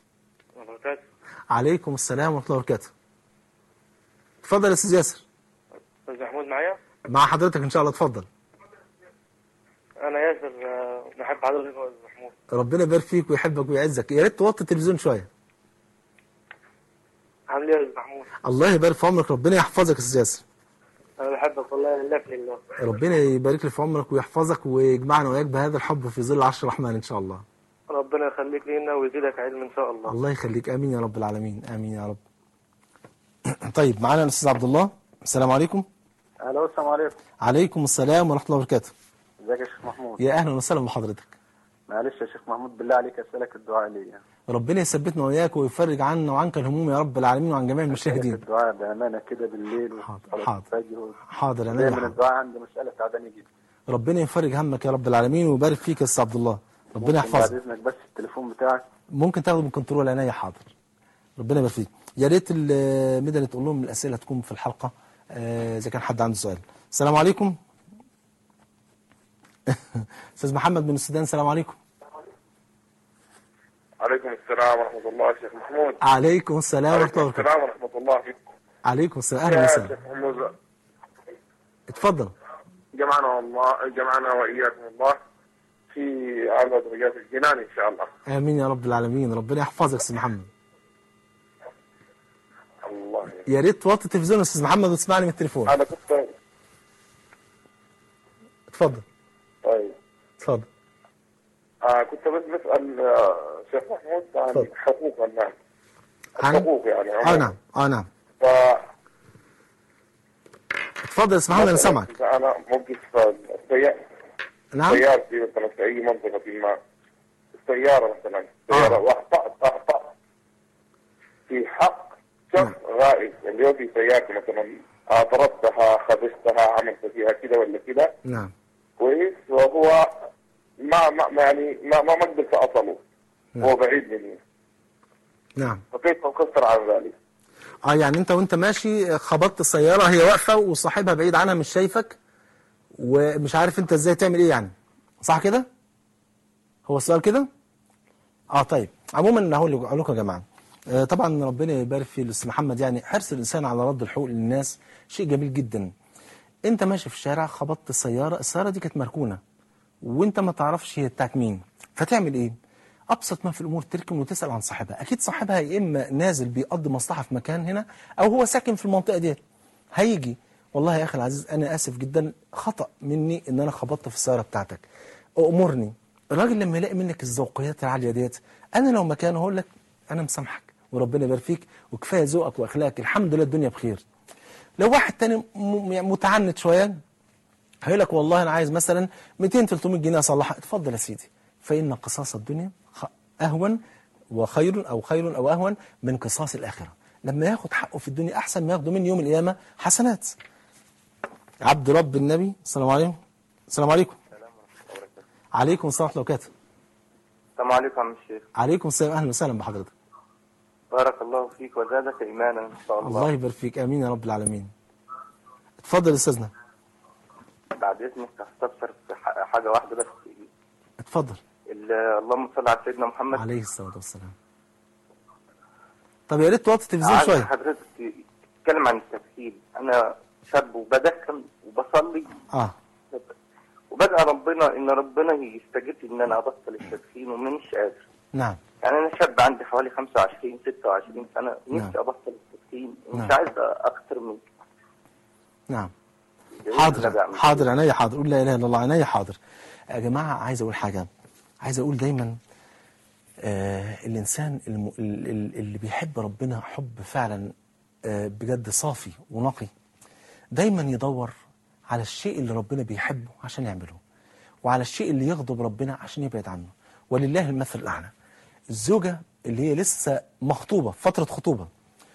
Speaker 2: عليكم السلام ورحمه الله وبركاته اتفضل يا استاذ ياسر
Speaker 5: استاذ محمود معايا
Speaker 2: مع حضرتك ان شاء الله اتفضل
Speaker 5: انا ياسر آه، بحب حضرتك يا استاذ محمود
Speaker 2: ربنا يبارك فيك ويحبك ويعزك يا ريت توطي التلفزيون شويه
Speaker 5: عامل ايه يا استاذ محمود
Speaker 2: الله يبارك في عمرك ربنا يحفظك يا استاذ ياسر
Speaker 5: انا بحبك والله لله في لله
Speaker 2: ربنا يبارك لي في عمرك ويحفظك ويجمعنا وياك بهذا الحب في ظل عرش الرحمن ان شاء الله
Speaker 5: ربنا يخليك لينا ويزيدك علم ان شاء الله
Speaker 2: الله يخليك امين يا رب العالمين امين يا رب طيب معانا الاستاذ عبد الله السلام عليكم
Speaker 6: الو السلام عليكم
Speaker 2: عليكم السلام ورحمه الله وبركاته
Speaker 6: ازيك يا شيخ محمود
Speaker 2: يا اهلا وسهلا بحضرتك
Speaker 6: معلش يا شيخ محمود بالله عليك اسالك الدعاء ليا
Speaker 2: ربنا يثبتنا وإياك ويفرج عنا وعنك الهموم يا رب العالمين وعن جميع
Speaker 6: أسألك
Speaker 2: المشاهدين
Speaker 6: الدعاء بامانه كده بالليل
Speaker 2: حاضر،
Speaker 6: وصلاة
Speaker 2: حاضر.
Speaker 6: الفجر
Speaker 2: حاضر يا
Speaker 6: دايما
Speaker 2: نبي
Speaker 6: الدعاء عندي مساله تعبانه جدا
Speaker 2: ربنا يفرج همك يا رب العالمين ويبارك فيك يا استاذ عبد الله ربنا
Speaker 6: ممكن بعد
Speaker 2: يحفظك
Speaker 6: اذنك بس التليفون بتاعك
Speaker 2: ممكن تاخده من كنترول عينيا حاضر ربنا يبارك فيك يا ريت المدني تقول لهم الاسئله تكون في الحلقه آه، اذا كان حد عنده سؤال السلام عليكم استاذ محمد من السودان السلام عليكم
Speaker 4: عليكم السلام ورحمة الله يا شيخ محمود
Speaker 2: عليكم السلام ورحمه
Speaker 4: عليكم
Speaker 2: الله وبركاته
Speaker 4: السلام ورحمة الله فيكم
Speaker 2: عليكم السلام اهلا
Speaker 4: يا
Speaker 2: وسهلا
Speaker 4: شيخ محمود
Speaker 2: اتفضل
Speaker 4: جمعنا الله جمعنا وإياكم الله في أعلى درجات الجنان إن شاء الله
Speaker 2: امين يا رب العالمين ربنا يحفظك يا استاذ محمد
Speaker 4: الله يخليك.
Speaker 2: يا ريت توطي التلفزيون يا استاذ محمد وتسمعني من التليفون
Speaker 4: أنا كنت
Speaker 2: اتفضل
Speaker 4: طيب
Speaker 2: اتفضل
Speaker 4: آه كنت بس بسأل آه، شيخ محمود عن
Speaker 2: تفضل.
Speaker 4: حقوق الناس
Speaker 2: عن
Speaker 4: الحقوق يعني
Speaker 2: اه نعم اه نعم
Speaker 4: ف
Speaker 2: اتفضل يا استاذ محمد انا سامعك
Speaker 4: إذا أنا موقف السيارة
Speaker 2: نعم
Speaker 4: سيارتي مثلا في أي منطقة ما السيارة مثلا سيارة
Speaker 2: آه.
Speaker 4: وأخطأت أخطأ في حق في سيارتي مثلا آه، ضربتها خبزتها عملت فيها كده ولا كده
Speaker 2: نعم
Speaker 4: كويس وهو ما ما ما يعني ما ما ما قدرت اصله هو بعيد مني
Speaker 2: نعم
Speaker 4: فكيف اقصر عن ذلك؟
Speaker 2: اه يعني انت وانت ماشي خبطت السيارة هي واقفة وصاحبها بعيد عنها مش شايفك ومش عارف انت ازاي تعمل ايه يعني صح كده هو السؤال كده اه طيب عموما هقول لكم- أقول لكم يا جماعه آه طبعا ربنا يبارك في الاستاذ محمد يعني حرص الانسان على رد الحقوق للناس شيء جميل جدا انت ماشي في الشارع خبطت السياره السياره دي كانت مركونه وانت ما تعرفش هي بتاعت مين فتعمل ايه ابسط ما في الامور تركن وتسال عن صاحبها اكيد صاحبها يا اما نازل بيقضي مصلحه في مكان هنا او هو ساكن في المنطقه ديت هيجي والله يا اخي العزيز انا اسف جدا خطا مني ان انا خبطت في السياره بتاعتك امرني الراجل لما يلاقي منك الذوقيات العاليه ديت انا لو مكانه هقول لك انا مسامحك وربنا يبارك فيك وكفايه ذوقك واخلاقك الحمد لله الدنيا بخير لو واحد تاني م- يعني متعنت شويه هيقول لك والله انا عايز مثلا 200 300 جنيه اصلحها اتفضل يا سيدي فان قصاص الدنيا خ- اهون وخير او خير او اهون من قصاص الاخره لما ياخد حقه في الدنيا احسن ما ياخده من يوم القيامه حسنات عبد رب النبي السلام عليكم السلام عليكم عليكم السلام ورحمه الله وبركاته
Speaker 5: السلام عليكم يا عم الشيخ
Speaker 2: عليكم السلام اهلا وسهلا بحضرتك
Speaker 5: بارك الله فيك وزادك ايمانا ان شاء الله,
Speaker 2: الله يبارك فيك امين يا رب العالمين اتفضل يا استاذنا
Speaker 5: بعد اذنك هستفسر في ح- حاجه واحده بس
Speaker 2: اتفضل
Speaker 5: ال- اللهم صل على سيدنا محمد
Speaker 2: عليه الصلاه والسلام طب يا ريت توطي التلفزيون
Speaker 5: عايز
Speaker 2: شويه
Speaker 5: حضرتك تتكلم عن التدخين انا شاب وبدخن وبصلي
Speaker 2: اه
Speaker 5: وبدأ ربنا ان ربنا يستجيب لي ان انا ابطل التدخين ومانيش قادر
Speaker 2: نعم
Speaker 5: يعني انا شاب عندي حوالي 25 26 سنه
Speaker 2: نعم.
Speaker 5: نفسي ابطل التدخين ومش
Speaker 2: نعم.
Speaker 5: عايز اكتر من
Speaker 2: نعم
Speaker 5: بإذن الله
Speaker 2: حاضر
Speaker 5: بعمل
Speaker 2: حاضر عينيا حاضر قول لا اله الا الله عينيا حاضر يا جماعه عايز اقول حاجه عايز اقول دايما آه الانسان الم... ال- ال- اللي بيحب ربنا حب فعلا آه بجد صافي ونقي دايما يدور على الشيء اللي ربنا بيحبه عشان يعمله وعلى الشيء اللي يغضب ربنا عشان يبعد عنه ولله المثل الاعلى الزوجه اللي هي لسه مخطوبه فتره خطوبه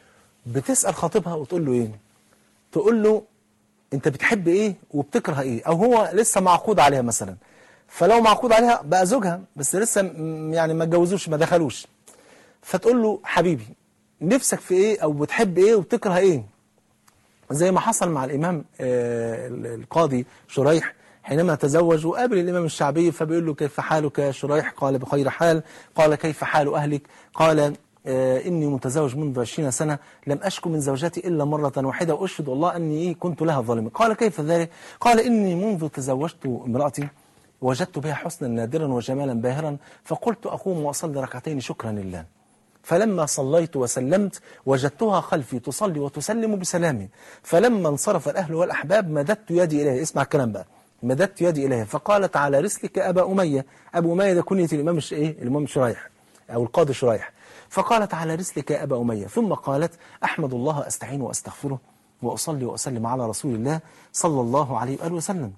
Speaker 2: بتسال خطيبها وتقول له ايه تقول له انت بتحب ايه وبتكره ايه او هو لسه معقود عليها مثلا فلو معقود عليها بقى زوجها بس لسه م- يعني ما اتجوزوش ما دخلوش فتقول له حبيبي نفسك في ايه او بتحب ايه وبتكره ايه زي ما حصل مع الامام آه، القاضي شريح حينما تزوج وقابل الامام الشعبي فبيقول له كيف حالك يا شريح قال بخير حال قال كيف حال اهلك قال آه، إني متزوج منذ 20 سنة لم أشكو من زوجتي إلا مرة واحدة وأشهد الله أني إيه كنت لها ظالما قال كيف ذلك قال إني منذ تزوجت امرأتي وجدت بها حسنا نادرا وجمالا باهرا فقلت أقوم وأصلي ركعتين شكرا لله فلما صليت وسلمت وجدتها خلفي تصلي وتسلم بسلام فلما انصرف الأهل والأحباب مددت يدي إليها اسمع الكلام بقى مددت يدي إليها فقالت على رسلك أبا أمية أبو أمية ده كنية الإمام الش- إيه الإمام شريح أو القاضي شريح فقالت على رسلك يا أبا أمية ثم قالت أحمد الله أستعين وأستغفره وأصلي وأسلم على رسول الله صلى الله عليه وآله وسلم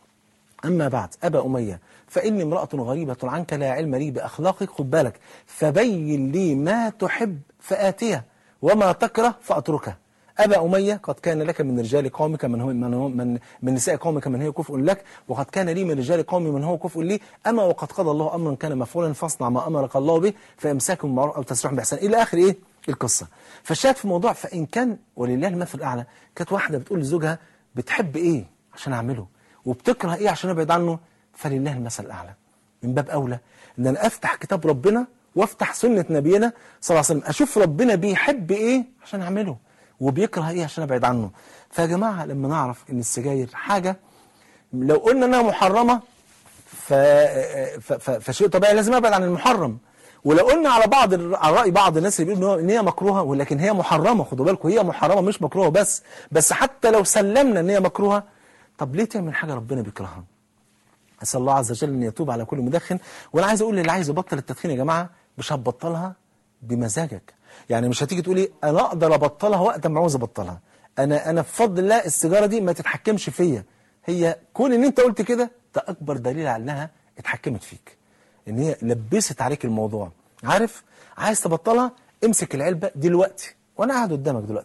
Speaker 2: أما بعد أبا أمية فإني امرأة غريبة عنك لا علم لي بأخلاقك خد بالك فبين لي ما تحب فآتيه وما تكره فأتركه أبا أمية قد كان لك من رجال قومك من هو من هو من, من نساء قومك من هي كفء لك وقد كان لي من رجال قومي من هو كفء لي أما وقد قضى الله أمرا كان مفعولا فاصنع ما أمرك الله به فإمساك بالمعروف أو تسريح بإحسان إلى آخر إيه القصة فالشاهد في الموضوع فإن كان ولله المثل الأعلى كانت واحدة بتقول لزوجها بتحب إيه عشان أعمله وبتكره ايه عشان ابعد عنه فلله المثل الاعلى من باب اولى ان انا افتح كتاب ربنا وافتح سنه نبينا صلى الله عليه وسلم اشوف ربنا بيحب ايه عشان اعمله وبيكره ايه عشان ابعد عنه فيا جماعه لما نعرف ان السجاير حاجه لو قلنا انها محرمه ف... ف... ف... فشيء طبيعي لازم ابعد عن المحرم ولو قلنا على بعض ال- على راي بعض الناس اللي بيقولوا إن هو- ان هي مكروهه ولكن هي محرمه خدوا بالكم هي محرمه مش مكروهه بس بس حتى لو سلمنا ان هي مكروهه طب ليه تعمل حاجه ربنا بيكرهها اسال الله عز وجل ان يتوب على كل مدخن وانا عايز اقول للي عايز يبطل التدخين يا جماعه مش هتبطلها بمزاجك يعني مش هتيجي تقولي انا اقدر ابطلها وقت ما عاوز ابطلها انا انا بفضل الله السيجاره دي ما تتحكمش فيا هي كون ان انت قلت كده ده اكبر دليل على انها اتحكمت فيك ان هي لبست عليك الموضوع عارف عايز تبطلها امسك العلبه دلوقتي وانا قاعد قدامك دلوقتي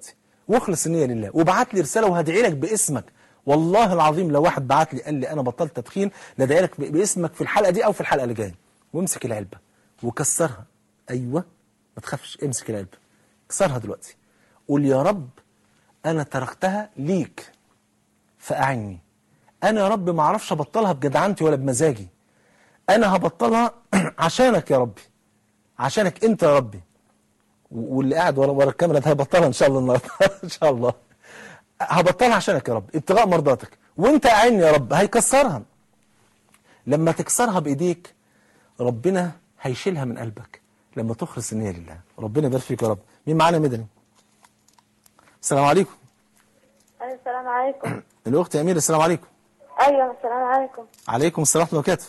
Speaker 2: واخلص النيه لله وابعت لي رساله وهدعي لك باسمك والله العظيم لو واحد بعت لي قال لي انا بطلت تدخين لدعي لك ب- باسمك في الحلقه دي او في الحلقه اللي جايه وامسك العلبه وكسرها ايوه ما تخافش امسك العلبه كسرها دلوقتي قول يا رب انا تركتها ليك فاعني انا يا رب ما اعرفش ابطلها بجدعنتي ولا بمزاجي انا هبطلها عشانك يا ربي عشانك انت يا ربي و- واللي قاعد ورا ورا الكاميرا ده هيبطلها ان شاء الله النهارده ان شاء الله هبطلها عشانك يا رب ابتغاء مرضاتك وانت اعني يا رب هيكسرها لما تكسرها بايديك ربنا هيشيلها من قلبك لما تخلص النيه لله ربنا يبارك فيك يا رب مين معانا مدني السلام عليكم
Speaker 3: أيوة السلام عليكم
Speaker 2: الاخت امير السلام عليكم
Speaker 3: أيوة السلام عليكم
Speaker 2: عليكم السلام ورحمه الله وبركاته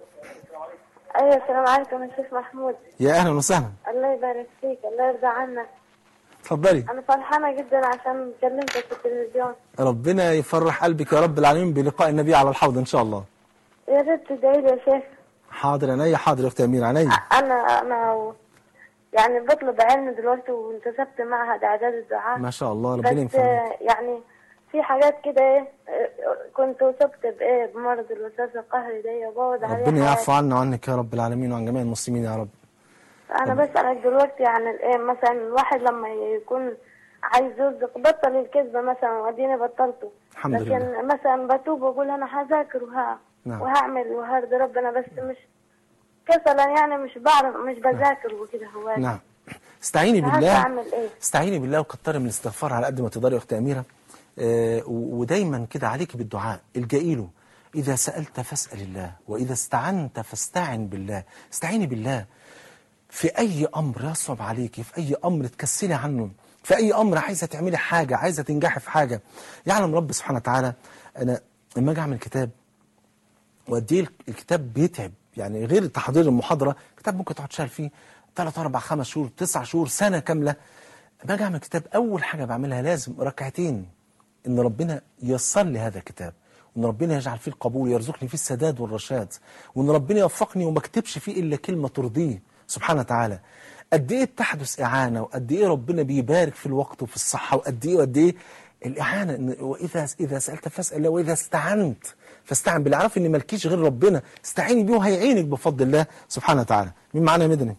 Speaker 3: أيوة السلام عليكم يا شيخ محمود
Speaker 2: يا اهلا وسهلا
Speaker 3: الله يبارك فيك الله يرضى عنك
Speaker 2: اتفضلي
Speaker 3: أنا فرحانة جدا عشان كلمتك في التلفزيون
Speaker 2: ربنا يفرح قلبك يا رب العالمين بلقاء النبي على الحوض ان شاء الله
Speaker 3: يا ريت تدعي لي يا شيخ
Speaker 2: حاضر عينيا حاضر يا اخت امير عينيا
Speaker 3: أنا أنا و... يعني بطلب علم دلوقتي وانتسبت معهد إعداد الدعاء
Speaker 2: ما شاء الله
Speaker 3: بس
Speaker 2: ربنا ينفعك
Speaker 3: آه، يعني في حاجات كده ايه آه، كنت وصبت بايه بمرض الوسواس القهري ده وبقعد عليه
Speaker 2: ربنا يعفو
Speaker 3: حياتي.
Speaker 2: عنا وعنك يا رب العالمين وعن جميع المسلمين يا رب
Speaker 3: انا بسألك دلوقتي عن الايه مثلا الواحد لما يكون عايز يرزق بطل الكذب مثلا واديني بطلته
Speaker 2: الحمد
Speaker 3: لكن
Speaker 2: لله.
Speaker 3: مثلا بتوب واقول انا هذاكر وها
Speaker 2: نعم.
Speaker 3: وهعمل وهرضي ربنا بس مش كسلا يعني مش بعرف مش بذاكر وكده هو
Speaker 2: نعم استعيني
Speaker 3: مش عارفة
Speaker 2: بالله
Speaker 3: أعمل إيه.
Speaker 2: استعيني بالله وكتري من الاستغفار على قد ما تقدري يا اخت اميره آه، و- ودايما كده عليك بالدعاء الجئي له اذا سالت فاسال الله واذا استعنت فاستعن بالله استعيني بالله في اي امر يصعب عليكي في اي امر تكسلي عنه في اي امر عايزه تعملي حاجه عايزه تنجحي في حاجه يعلم رب سبحانه وتعالى انا لما اجي اعمل كتاب وقد ايه الكتاب بيتعب يعني غير تحضير المحاضره كتاب ممكن تقعد تشتغل فيه ثلاث اربع خمس شهور تسع شهور سنه كامله باجي اعمل كتاب اول حاجه بعملها لازم ركعتين ان ربنا ييسر لي هذا الكتاب وان ربنا يجعل فيه القبول يرزقني فيه السداد والرشاد وان ربنا يوفقني وما اكتبش فيه الا كلمه ترضيه سبحانه وتعالى قد ايه بتحدث اعانه وقد ايه ربنا بيبارك في الوقت وفي الصحه وقد ايه وقد ايه الاعانه إن- واذا اذا سالت فاسال الله واذا استعنت فاستعن بالله اعرف ان مالكيش غير ربنا استعيني بيه وهيعينك بفضل الله سبحانه وتعالى مين معانا يا مدني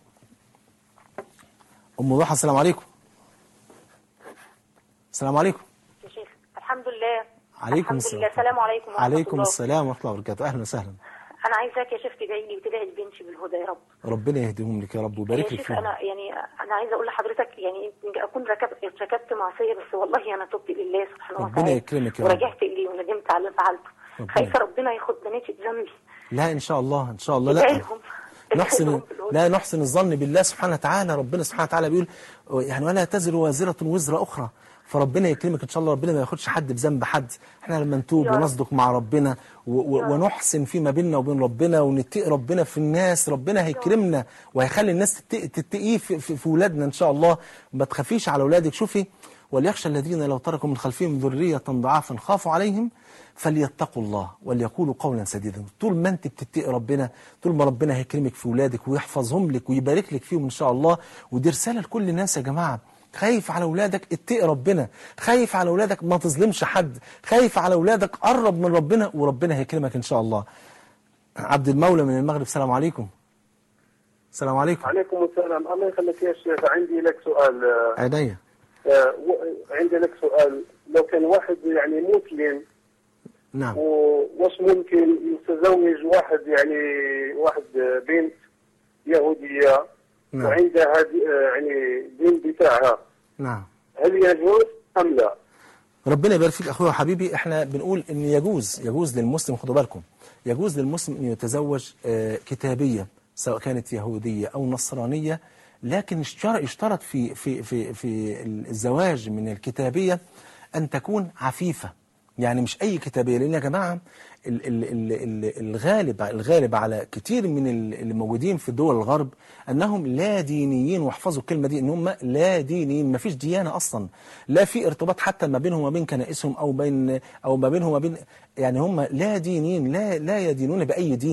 Speaker 2: ام ضحى السلام عليكم السلام عليكم
Speaker 7: يا شيخ الحمد لله
Speaker 2: عليكم
Speaker 7: الحمد
Speaker 2: السلام
Speaker 7: لله السلام عليكم ورحمة
Speaker 2: عليكم
Speaker 7: الله.
Speaker 2: السلام ورحمه الله وبركاته اهلا وسهلا
Speaker 7: انا عايزاك يا شيخ تدعي لي وتدعي لبنتي بالهدى يا رب
Speaker 2: ربنا يهديهم لك يا رب
Speaker 7: يا
Speaker 2: ويبارك لك
Speaker 7: شيخ
Speaker 2: فيهم
Speaker 7: انا يعني انا عايزه اقول لحضرتك يعني يمكن اكون ركبت ارتكبت معصيه بس والله انا تبت لله سبحانه
Speaker 2: ربنا
Speaker 7: وتعالى
Speaker 2: يكرمك يا رب.
Speaker 7: ورجعت اليه وندمت على اللي فعلته
Speaker 2: ربنا
Speaker 7: خايفه ربنا ياخد بناتي بذنبي
Speaker 2: لا ان شاء الله ان شاء الله
Speaker 7: ادعي
Speaker 2: لا
Speaker 7: لهم
Speaker 2: نحسن
Speaker 7: ادعي لهم بالهدى.
Speaker 2: لا نحسن الظن بالله سبحانه وتعالى ربنا سبحانه وتعالى بيقول يعني ولا تزر وازرة وزر أخرى فربنا يكرمك إن شاء الله ربنا ما ياخدش حد بذنب حد احنا لما نتوب
Speaker 7: يا رب.
Speaker 2: ونصدق مع ربنا و و ونحسن فيما بيننا وبين ربنا ونتقي ربنا في الناس ربنا هيكرمنا وهيخلي الناس تتقي تتقيه في, في, في ولادنا إن شاء الله ما تخافيش على أولادك شوفي وليخشى الذين لو تركوا من خلفهم ذرية ضعافا خافوا عليهم فليتقوا الله وليقولوا قولا سديدا طول ما انت بتتقي ربنا طول ما ربنا هيكرمك في ولادك ويحفظهم لك ويبارك لك فيهم ان شاء الله ودي رساله لكل الناس يا جماعه خايف على اولادك اتقي ربنا خايف على اولادك ما تظلمش حد خايف على اولادك قرب من ربنا وربنا هيكرمك ان شاء الله عبد المولى من المغرب السلام عليكم السلام عليكم
Speaker 4: عليكم السلام الله يخليك يا شيخ عندي لك سؤال آه،
Speaker 2: عينيا
Speaker 4: آه، و- عندي لك سؤال لو كان واحد يعني مسلم
Speaker 2: نعم
Speaker 4: وواش ممكن يتزوج واحد يعني واحد آه، بنت يهودية
Speaker 2: نعم.
Speaker 4: وعندها دي- آه، يعني دين بتاعها
Speaker 2: نعم
Speaker 4: هل يجوز أم لا؟
Speaker 2: ربنا يبارك فيك اخويا وحبيبي احنا بنقول ان يجوز يجوز للمسلم خدوا بالكم يجوز للمسلم ان يتزوج آه، كتابيه سواء كانت يهوديه او نصرانيه لكن اشترط اشترط في في في في الزواج من الكتابيه ان تكون عفيفه يعني مش اي كتابيه لان يا جماعه ال- ال- ال- ال- الغالب الغالب على كتير من ال- اللي موجودين في دول الغرب انهم لا دينيين واحفظوا الكلمه دي ان هم لا دينيين ما فيش ديانه اصلا لا في ارتباط حتى ما بينهم وبين كنائسهم او بين او ما بينهم وبين يعني هم لا دينيين لا لا يدينون باي دين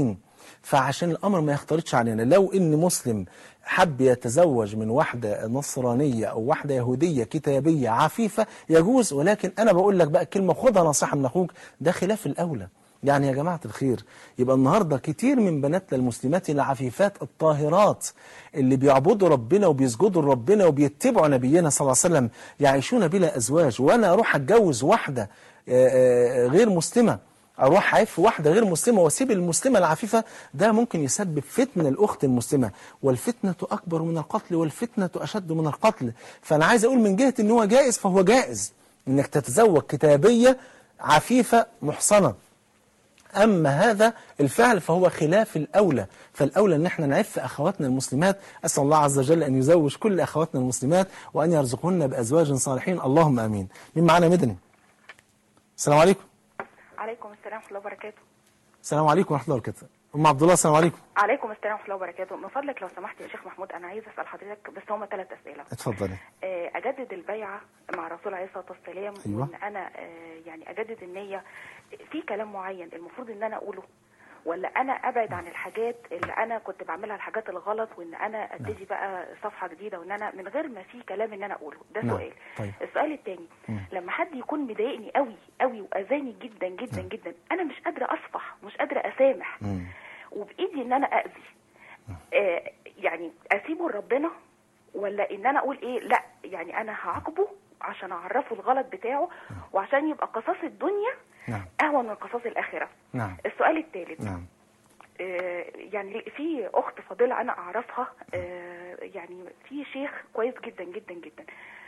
Speaker 2: فعشان الامر ما يختلطش علينا لو ان مسلم حب يتزوج من واحده نصرانيه او واحده يهوديه كتابيه عفيفه يجوز ولكن انا بقول لك بقى كلمه خدها نصيحه من اخوك ده خلاف الاولى يعني يا جماعة الخير يبقى النهاردة كتير من بناتنا المسلمات العفيفات الطاهرات اللي بيعبدوا ربنا وبيسجدوا لربنا وبيتبعوا نبينا صلى الله عليه وسلم يعيشون بلا أزواج وأنا أروح أتجوز واحدة آه، آه، غير مسلمة أروح أعف واحدة غير مسلمة وأسيب المسلمة العفيفة ده ممكن يسبب فتنة الأخت المسلمة والفتنة أكبر من القتل والفتنة أشد من القتل فأنا عايز أقول من جهة إن هو جائز فهو جائز إنك تتزوج كتابية عفيفة محصنة أما هذا الفعل فهو خلاف الأولى فالأولى أن احنا نعف أخواتنا المسلمات أسأل الله عز وجل أن يزوج كل أخواتنا المسلمات وأن يرزقهن بأزواج صالحين اللهم أمين مين معنا مدني السلام عليكم
Speaker 8: عليكم السلام ورحمة الله وبركاته
Speaker 2: السلام عليكم ورحمة الله وبركاته أم عبد الله السلام عليكم
Speaker 8: عليكم السلام ورحمة الله وبركاته من فضلك لو سمحت يا شيخ محمود أنا عايزة أسأل حضرتك بس هما ثلاث أسئلة
Speaker 2: اتفضلي
Speaker 8: آه، أجدد البيعة مع الرسول عليه الصلاة والسلام
Speaker 2: أيوة.
Speaker 8: وإن أنا آه، يعني أجدد النية في كلام معين المفروض إن أنا أقوله ولا أنا أبعد عن الحاجات اللي أنا كنت بعملها الحاجات الغلط وإن أنا أبتدي بقى صفحة جديدة وإن أنا من غير ما في كلام إن أنا أقوله ده
Speaker 2: نعم.
Speaker 8: سؤال
Speaker 2: طيب.
Speaker 8: السؤال الثاني لما حد يكون مضايقني قوي قوي وأذاني جدا جدا جدا أنا مش قادرة أصفح مش قادرة أسامح
Speaker 2: مم.
Speaker 8: وبايدي ان انا اذي آه يعني اسيبه لربنا ولا ان انا اقول ايه لا يعني انا هعاقبه عشان اعرفه الغلط بتاعه وعشان يبقى قصاص الدنيا
Speaker 2: نعم
Speaker 8: اهون من قصاص الاخره
Speaker 2: نعم
Speaker 8: السؤال الثالث
Speaker 2: نعم
Speaker 8: آه يعني في اخت فاضله انا اعرفها آه يعني في شيخ كويس جدا جدا جدا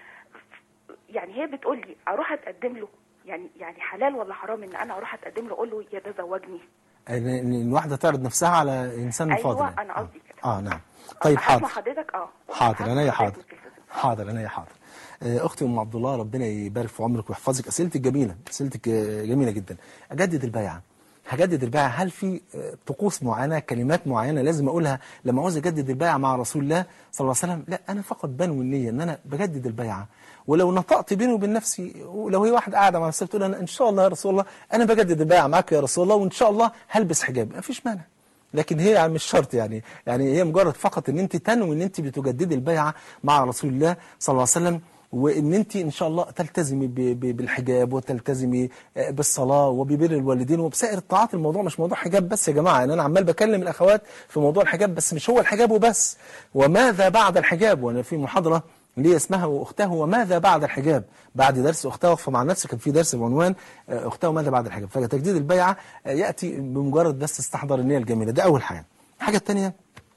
Speaker 8: يعني هي بتقول لي اروح اتقدم له يعني يعني حلال ولا حرام ان انا اروح اتقدم له اقول له يتزوجني
Speaker 2: إن إن الواحدة تعرض نفسها على إنسان
Speaker 8: أيوة،
Speaker 2: فاضل يعني.
Speaker 8: أنا قصدي كده.
Speaker 2: آه نعم طيب
Speaker 8: أسمع
Speaker 2: حاضر
Speaker 8: حضرتك اه
Speaker 2: حاضر
Speaker 8: هسمع
Speaker 2: انا يا
Speaker 8: حضرتك
Speaker 2: حاضر
Speaker 8: من التلفزيون.
Speaker 2: حاضر انا يا حاضر آه، اختي ام عبد الله ربنا يبارك في عمرك ويحفظك اسئلتك جميله اسئلتك آه، جميله جدا اجدد البيعه هجدد البيعه هل في آه، طقوس معينه كلمات معينه لازم اقولها لما عاوز اجدد البيعه مع رسول الله صلى الله عليه وسلم لا انا فقط بنوي النيه ان انا بجدد البيعه ولو نطقت بيني وبين نفسي ولو هي واحده قاعده مع نفسها بتقول انا ان شاء الله يا رسول الله انا بجدد البيعه معاك يا رسول الله وان شاء الله هلبس حجاب ما فيش مانع لكن هي مش شرط يعني يعني هي مجرد فقط ان انت تنوي ان انت بتجددي البيعه مع رسول الله صلى الله عليه وسلم وان انت ان شاء الله تلتزمي ب- ب- بالحجاب وتلتزمي آه، بالصلاه وببر الوالدين وبسائر الطاعات الموضوع مش موضوع حجاب بس يا جماعه يعني انا عمال بكلم الاخوات في موضوع الحجاب بس مش هو الحجاب وبس وماذا بعد الحجاب وانا في محاضره ليه اسمها واختها وماذا بعد الحجاب بعد درس اختها وقفه مع نفسك كان في درس بعنوان آه، اختها وماذا بعد الحجاب فتجديد البيعه آه، ياتي بمجرد بس استحضر النيه الجميله ده اول حاجه الحاجه الثانيه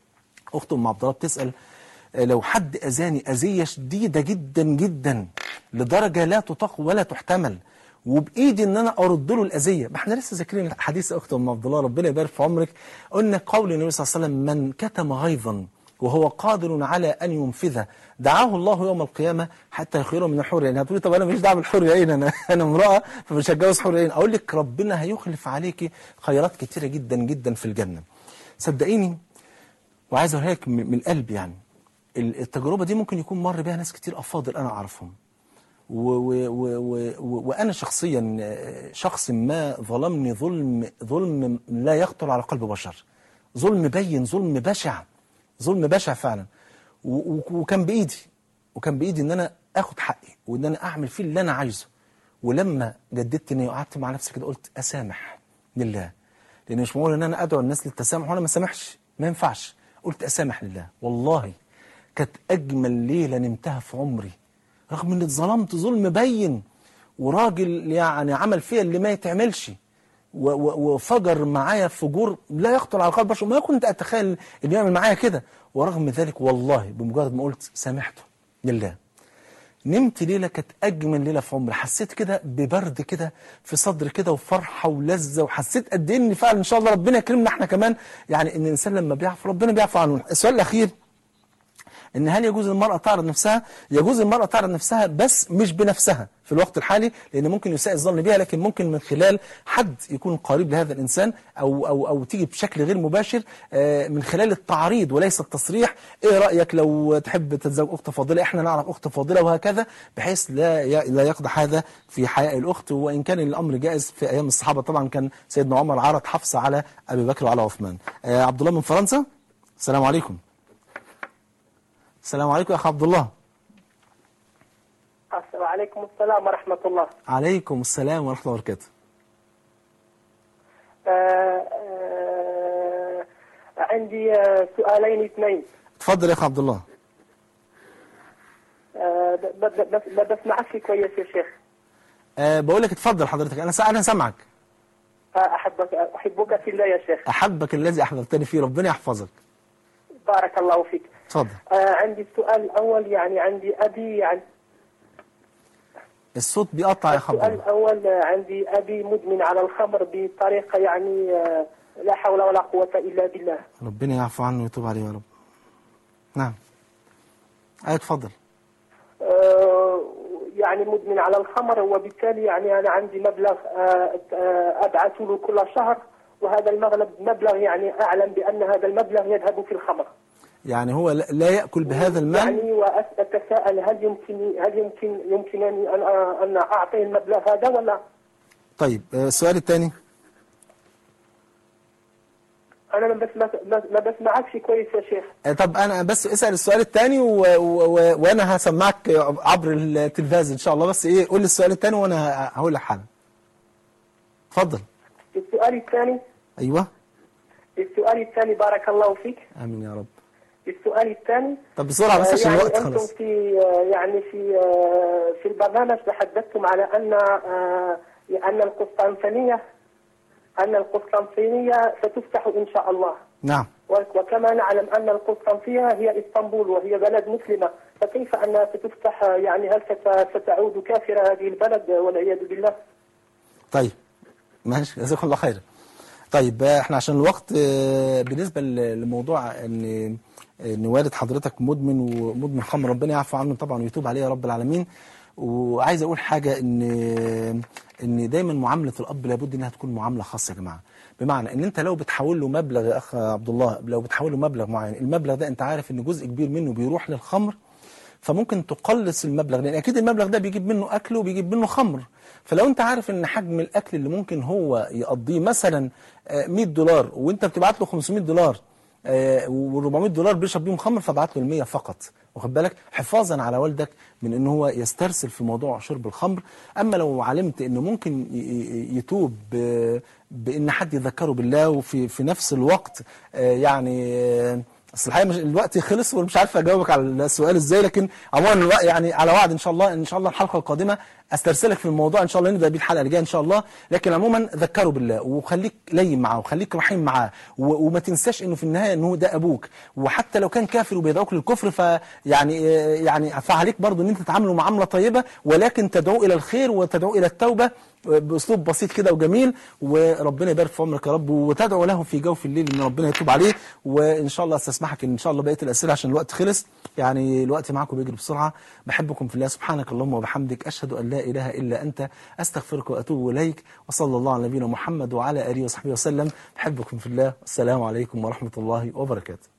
Speaker 2: اخت ام عبد الله بتسال آه، لو حد اذاني اذيه شديده جدا جدا لدرجه لا تطاق ولا تحتمل وبايدي ان انا ارد له الاذيه ما احنا لسه ذاكرين حديث اخت ام عبد الله ربنا يبارك في عمرك قلنا قول النبي صلى الله عليه وسلم من كتم غيظا وهو قادر على ان ينفذه دعاه الله يوم القيامه حتى يخيره من الحور يعني هتقولي طب انا مش دعوه بالحور العين انا انا امراه فمش هتجوز حور العين اقول لك ربنا هيخلف عليكي خيرات كتيره جدا جدا في الجنه صدقيني وعايز اقولها لك من من القلب يعني ال- التجربه دي ممكن يكون مر بيها ناس كتير افاضل انا اعرفهم و و و و و وانا شخصيا آه، شخص ما ظلمني ظلم ظلم لا يخطر على قلب بشر ظلم بين ظلم بشع ظلم بشع فعلا و- و- وكان بايدي وكان بايدي ان انا اخد حقي وان انا اعمل فيه اللي انا عايزه ولما جددت اني وقعدت مع نفسي كده قلت اسامح لله لان مش معقول ان انا ادعو الناس للتسامح وانا ما سامحش ما ينفعش قلت اسامح لله والله كانت اجمل ليله نمتها في عمري رغم اني اتظلمت ظلم بين وراجل يعني عمل فيها اللي ما يتعملش و- و- وفجر معايا فجور لا يخطر على قلب بشر ما كنت اتخيل انه يعمل معايا كده ورغم ذلك والله بمجرد ما قلت سامحته لله نمت ليلة كانت أجمل ليلة في عمري حسيت كده ببرد كده في صدري كده وفرحة ولذة وحسيت قد إيه إن فعلا إن شاء الله ربنا يكرمنا إحنا كمان يعني إن الإنسان لما بيعفو ربنا بيعفو عنه السؤال الأخير ان هل يجوز المرأة تعرض نفسها يجوز المرأة تعرض نفسها بس مش بنفسها في الوقت الحالي لان ممكن يساء الظن بها لكن ممكن من خلال حد يكون قريب لهذا الانسان او او او تيجي بشكل غير مباشر آه، من خلال التعريض وليس التصريح ايه رايك لو تحب تتزوج اخت فاضله احنا نعرف اخت فاضله وهكذا بحيث لا ي- لا يقدح هذا في حياء الاخت وان كان الامر جائز في ايام الصحابه طبعا كان سيدنا عمر عرض حفصه على ابي بكر وعلى عثمان آه، عبد الله من فرنسا السلام عليكم السلام عليكم يا اخ عبد الله
Speaker 9: وعليكم السلام ورحمة الله
Speaker 2: عليكم السلام ورحمه الله وبركاته
Speaker 9: آه، آه، عندي آه، سؤالين اثنين
Speaker 2: اتفضل يا اخ عبد الله
Speaker 9: آه، ب- ب- بس ما بسمعكش كويس يا شيخ
Speaker 2: أه بقول لك اتفضل حضرتك انا سا- انا سامعك
Speaker 9: آه، أحبك أحبك في الله يا شيخ
Speaker 2: احبك الذي احببتني فيه ربنا يحفظك
Speaker 9: بارك الله فيك
Speaker 2: اتفضل
Speaker 9: آه، عندي السؤال الأول يعني عندي أبي يعني
Speaker 2: الصوت بيقطع يا اخ عبد
Speaker 9: السؤال
Speaker 2: الله
Speaker 9: الأول آه، عندي أبي مدمن على الخمر بطريقة يعني آه، لا حول ولا قوة إلا بالله
Speaker 2: ربنا يعفو عنه ويتوب عليه يا رب نعم ايوه اتفضل
Speaker 9: آه، يعني مدمن على الخمر وبالتالي يعني أنا عندي مبلغ آه، آه، أبعث له كل شهر وهذا المبلغ مبلغ يعني أعلم بأن هذا المبلغ يذهب في الخمر
Speaker 2: يعني هو لا لا ياكل بهذا المال
Speaker 9: يعني وأتساءل هل يمكن هل يمكن يمكنني أن أن أعطيه المبلغ هذا ولا
Speaker 2: طيب آه، السؤال الثاني
Speaker 9: أنا ما بسمع ما ما بسمعكش كويس يا شيخ
Speaker 2: آه، طب انا بس اسال السؤال الثاني و... و... و... وانا هسمعك عبر التلفاز ان شاء الله بس ايه قول لي السؤال الثاني وانا هقول لك حالا اتفضل
Speaker 9: السؤال الثاني
Speaker 2: ايوه
Speaker 9: السؤال الثاني بارك الله فيك
Speaker 2: امين يا رب
Speaker 9: السؤال الثاني
Speaker 2: طب بسرعه بس عشان
Speaker 9: يعني
Speaker 2: الوقت
Speaker 9: أنتم
Speaker 2: خلاص
Speaker 9: في يعني في في البرنامج تحدثتم على أن أن القسطنطينية أن القسطنطينية ستفتح إن شاء الله
Speaker 2: نعم
Speaker 9: وكما نعلم أن القسطنطينية هي إسطنبول وهي بلد مسلمة فكيف أنها ستفتح يعني هل ست- ستعود كافرة هذه البلد والعياذ بالله
Speaker 2: طيب ماشي جزاكم الله خيرا طيب آه، احنا عشان الوقت آه، بالنسبه ل- لموضوع ان ان والد حضرتك مدمن ومدمن خمر ربنا يعفو عنه طبعا ويتوب عليه يا رب العالمين وعايز اقول حاجه ان ان دايما معامله الاب لابد انها تكون معامله خاصه يا جماعه بمعنى ان انت لو بتحول له مبلغ يا اخ عبد الله لو بتحول له مبلغ معين المبلغ ده انت عارف ان جزء كبير منه بيروح للخمر فممكن تقلص المبلغ لان اكيد المبلغ ده بيجيب منه اكل وبيجيب منه خمر فلو انت عارف ان حجم الاكل اللي ممكن هو يقضيه مثلا آه، 100 دولار وانت بتبعت له 500 دولار و400 دولار بيشرب بيهم خمر فبعت له ال 100 فقط واخد بالك حفاظا على والدك من ان هو يسترسل في موضوع شرب الخمر اما لو علمت انه ممكن ي- ي- يتوب ب- بان حد يذكره بالله وفي في نفس الوقت آه، يعني آه، اصل الحقيقه مش الوقت خلص ومش عارف اجاوبك على السؤال ازاي لكن عموما الوقت يعني على وعد ان شاء الله ان شاء الله الحلقه القادمه استرسلك في الموضوع ان شاء الله نبدا بيه الحلقه اللي جايه ان شاء الله لكن عموما ذكره بالله وخليك لين معاه وخليك رحيم معاه و- وما تنساش انه في النهايه انه ده ابوك وحتى لو كان كافر وبيدعوك للكفر فيعني يعني فعليك برضه ان انت تعامله معامله طيبه ولكن تدعو الى الخير وتدعو الى التوبه باسلوب بسيط كده وجميل وربنا يبارك في عمرك يا رب وتدعو له في جوف الليل ان ربنا يتوب عليه وان شاء الله استسمحك ان شاء الله بقيه الاسئله عشان الوقت خلص يعني الوقت معاكم بيجري بسرعه بحبكم في الله سبحانك اللهم وبحمدك اشهد ان لا اله الا انت استغفرك واتوب اليك وصلى الله على نبينا محمد وعلى اله وصحبه وسلم بحبكم في الله السلام عليكم ورحمه الله وبركاته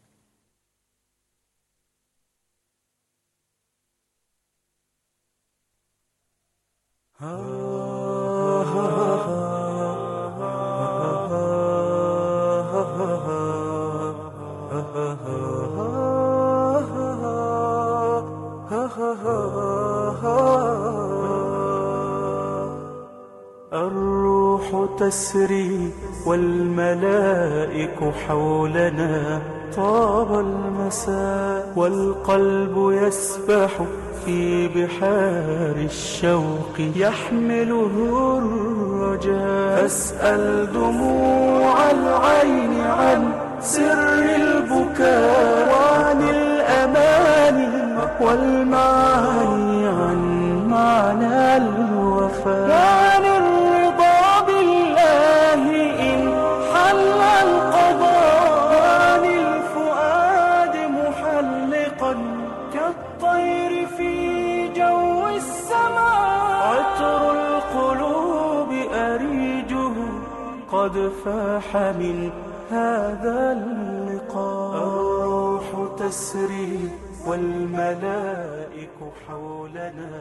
Speaker 1: الروح تسري والملائك حولنا طاب المساء والقلب يسبح في بحار الشوق يحمله الرجاء أسأل دموع العين عن سر البكاء وعن الأماني والمعاني عن معنى الوفاء وعن الرضا بالله إن حل القضاء وعن الفؤاد محلقا قد فاح من هذا اللقاء الروح تسري والملائك حولنا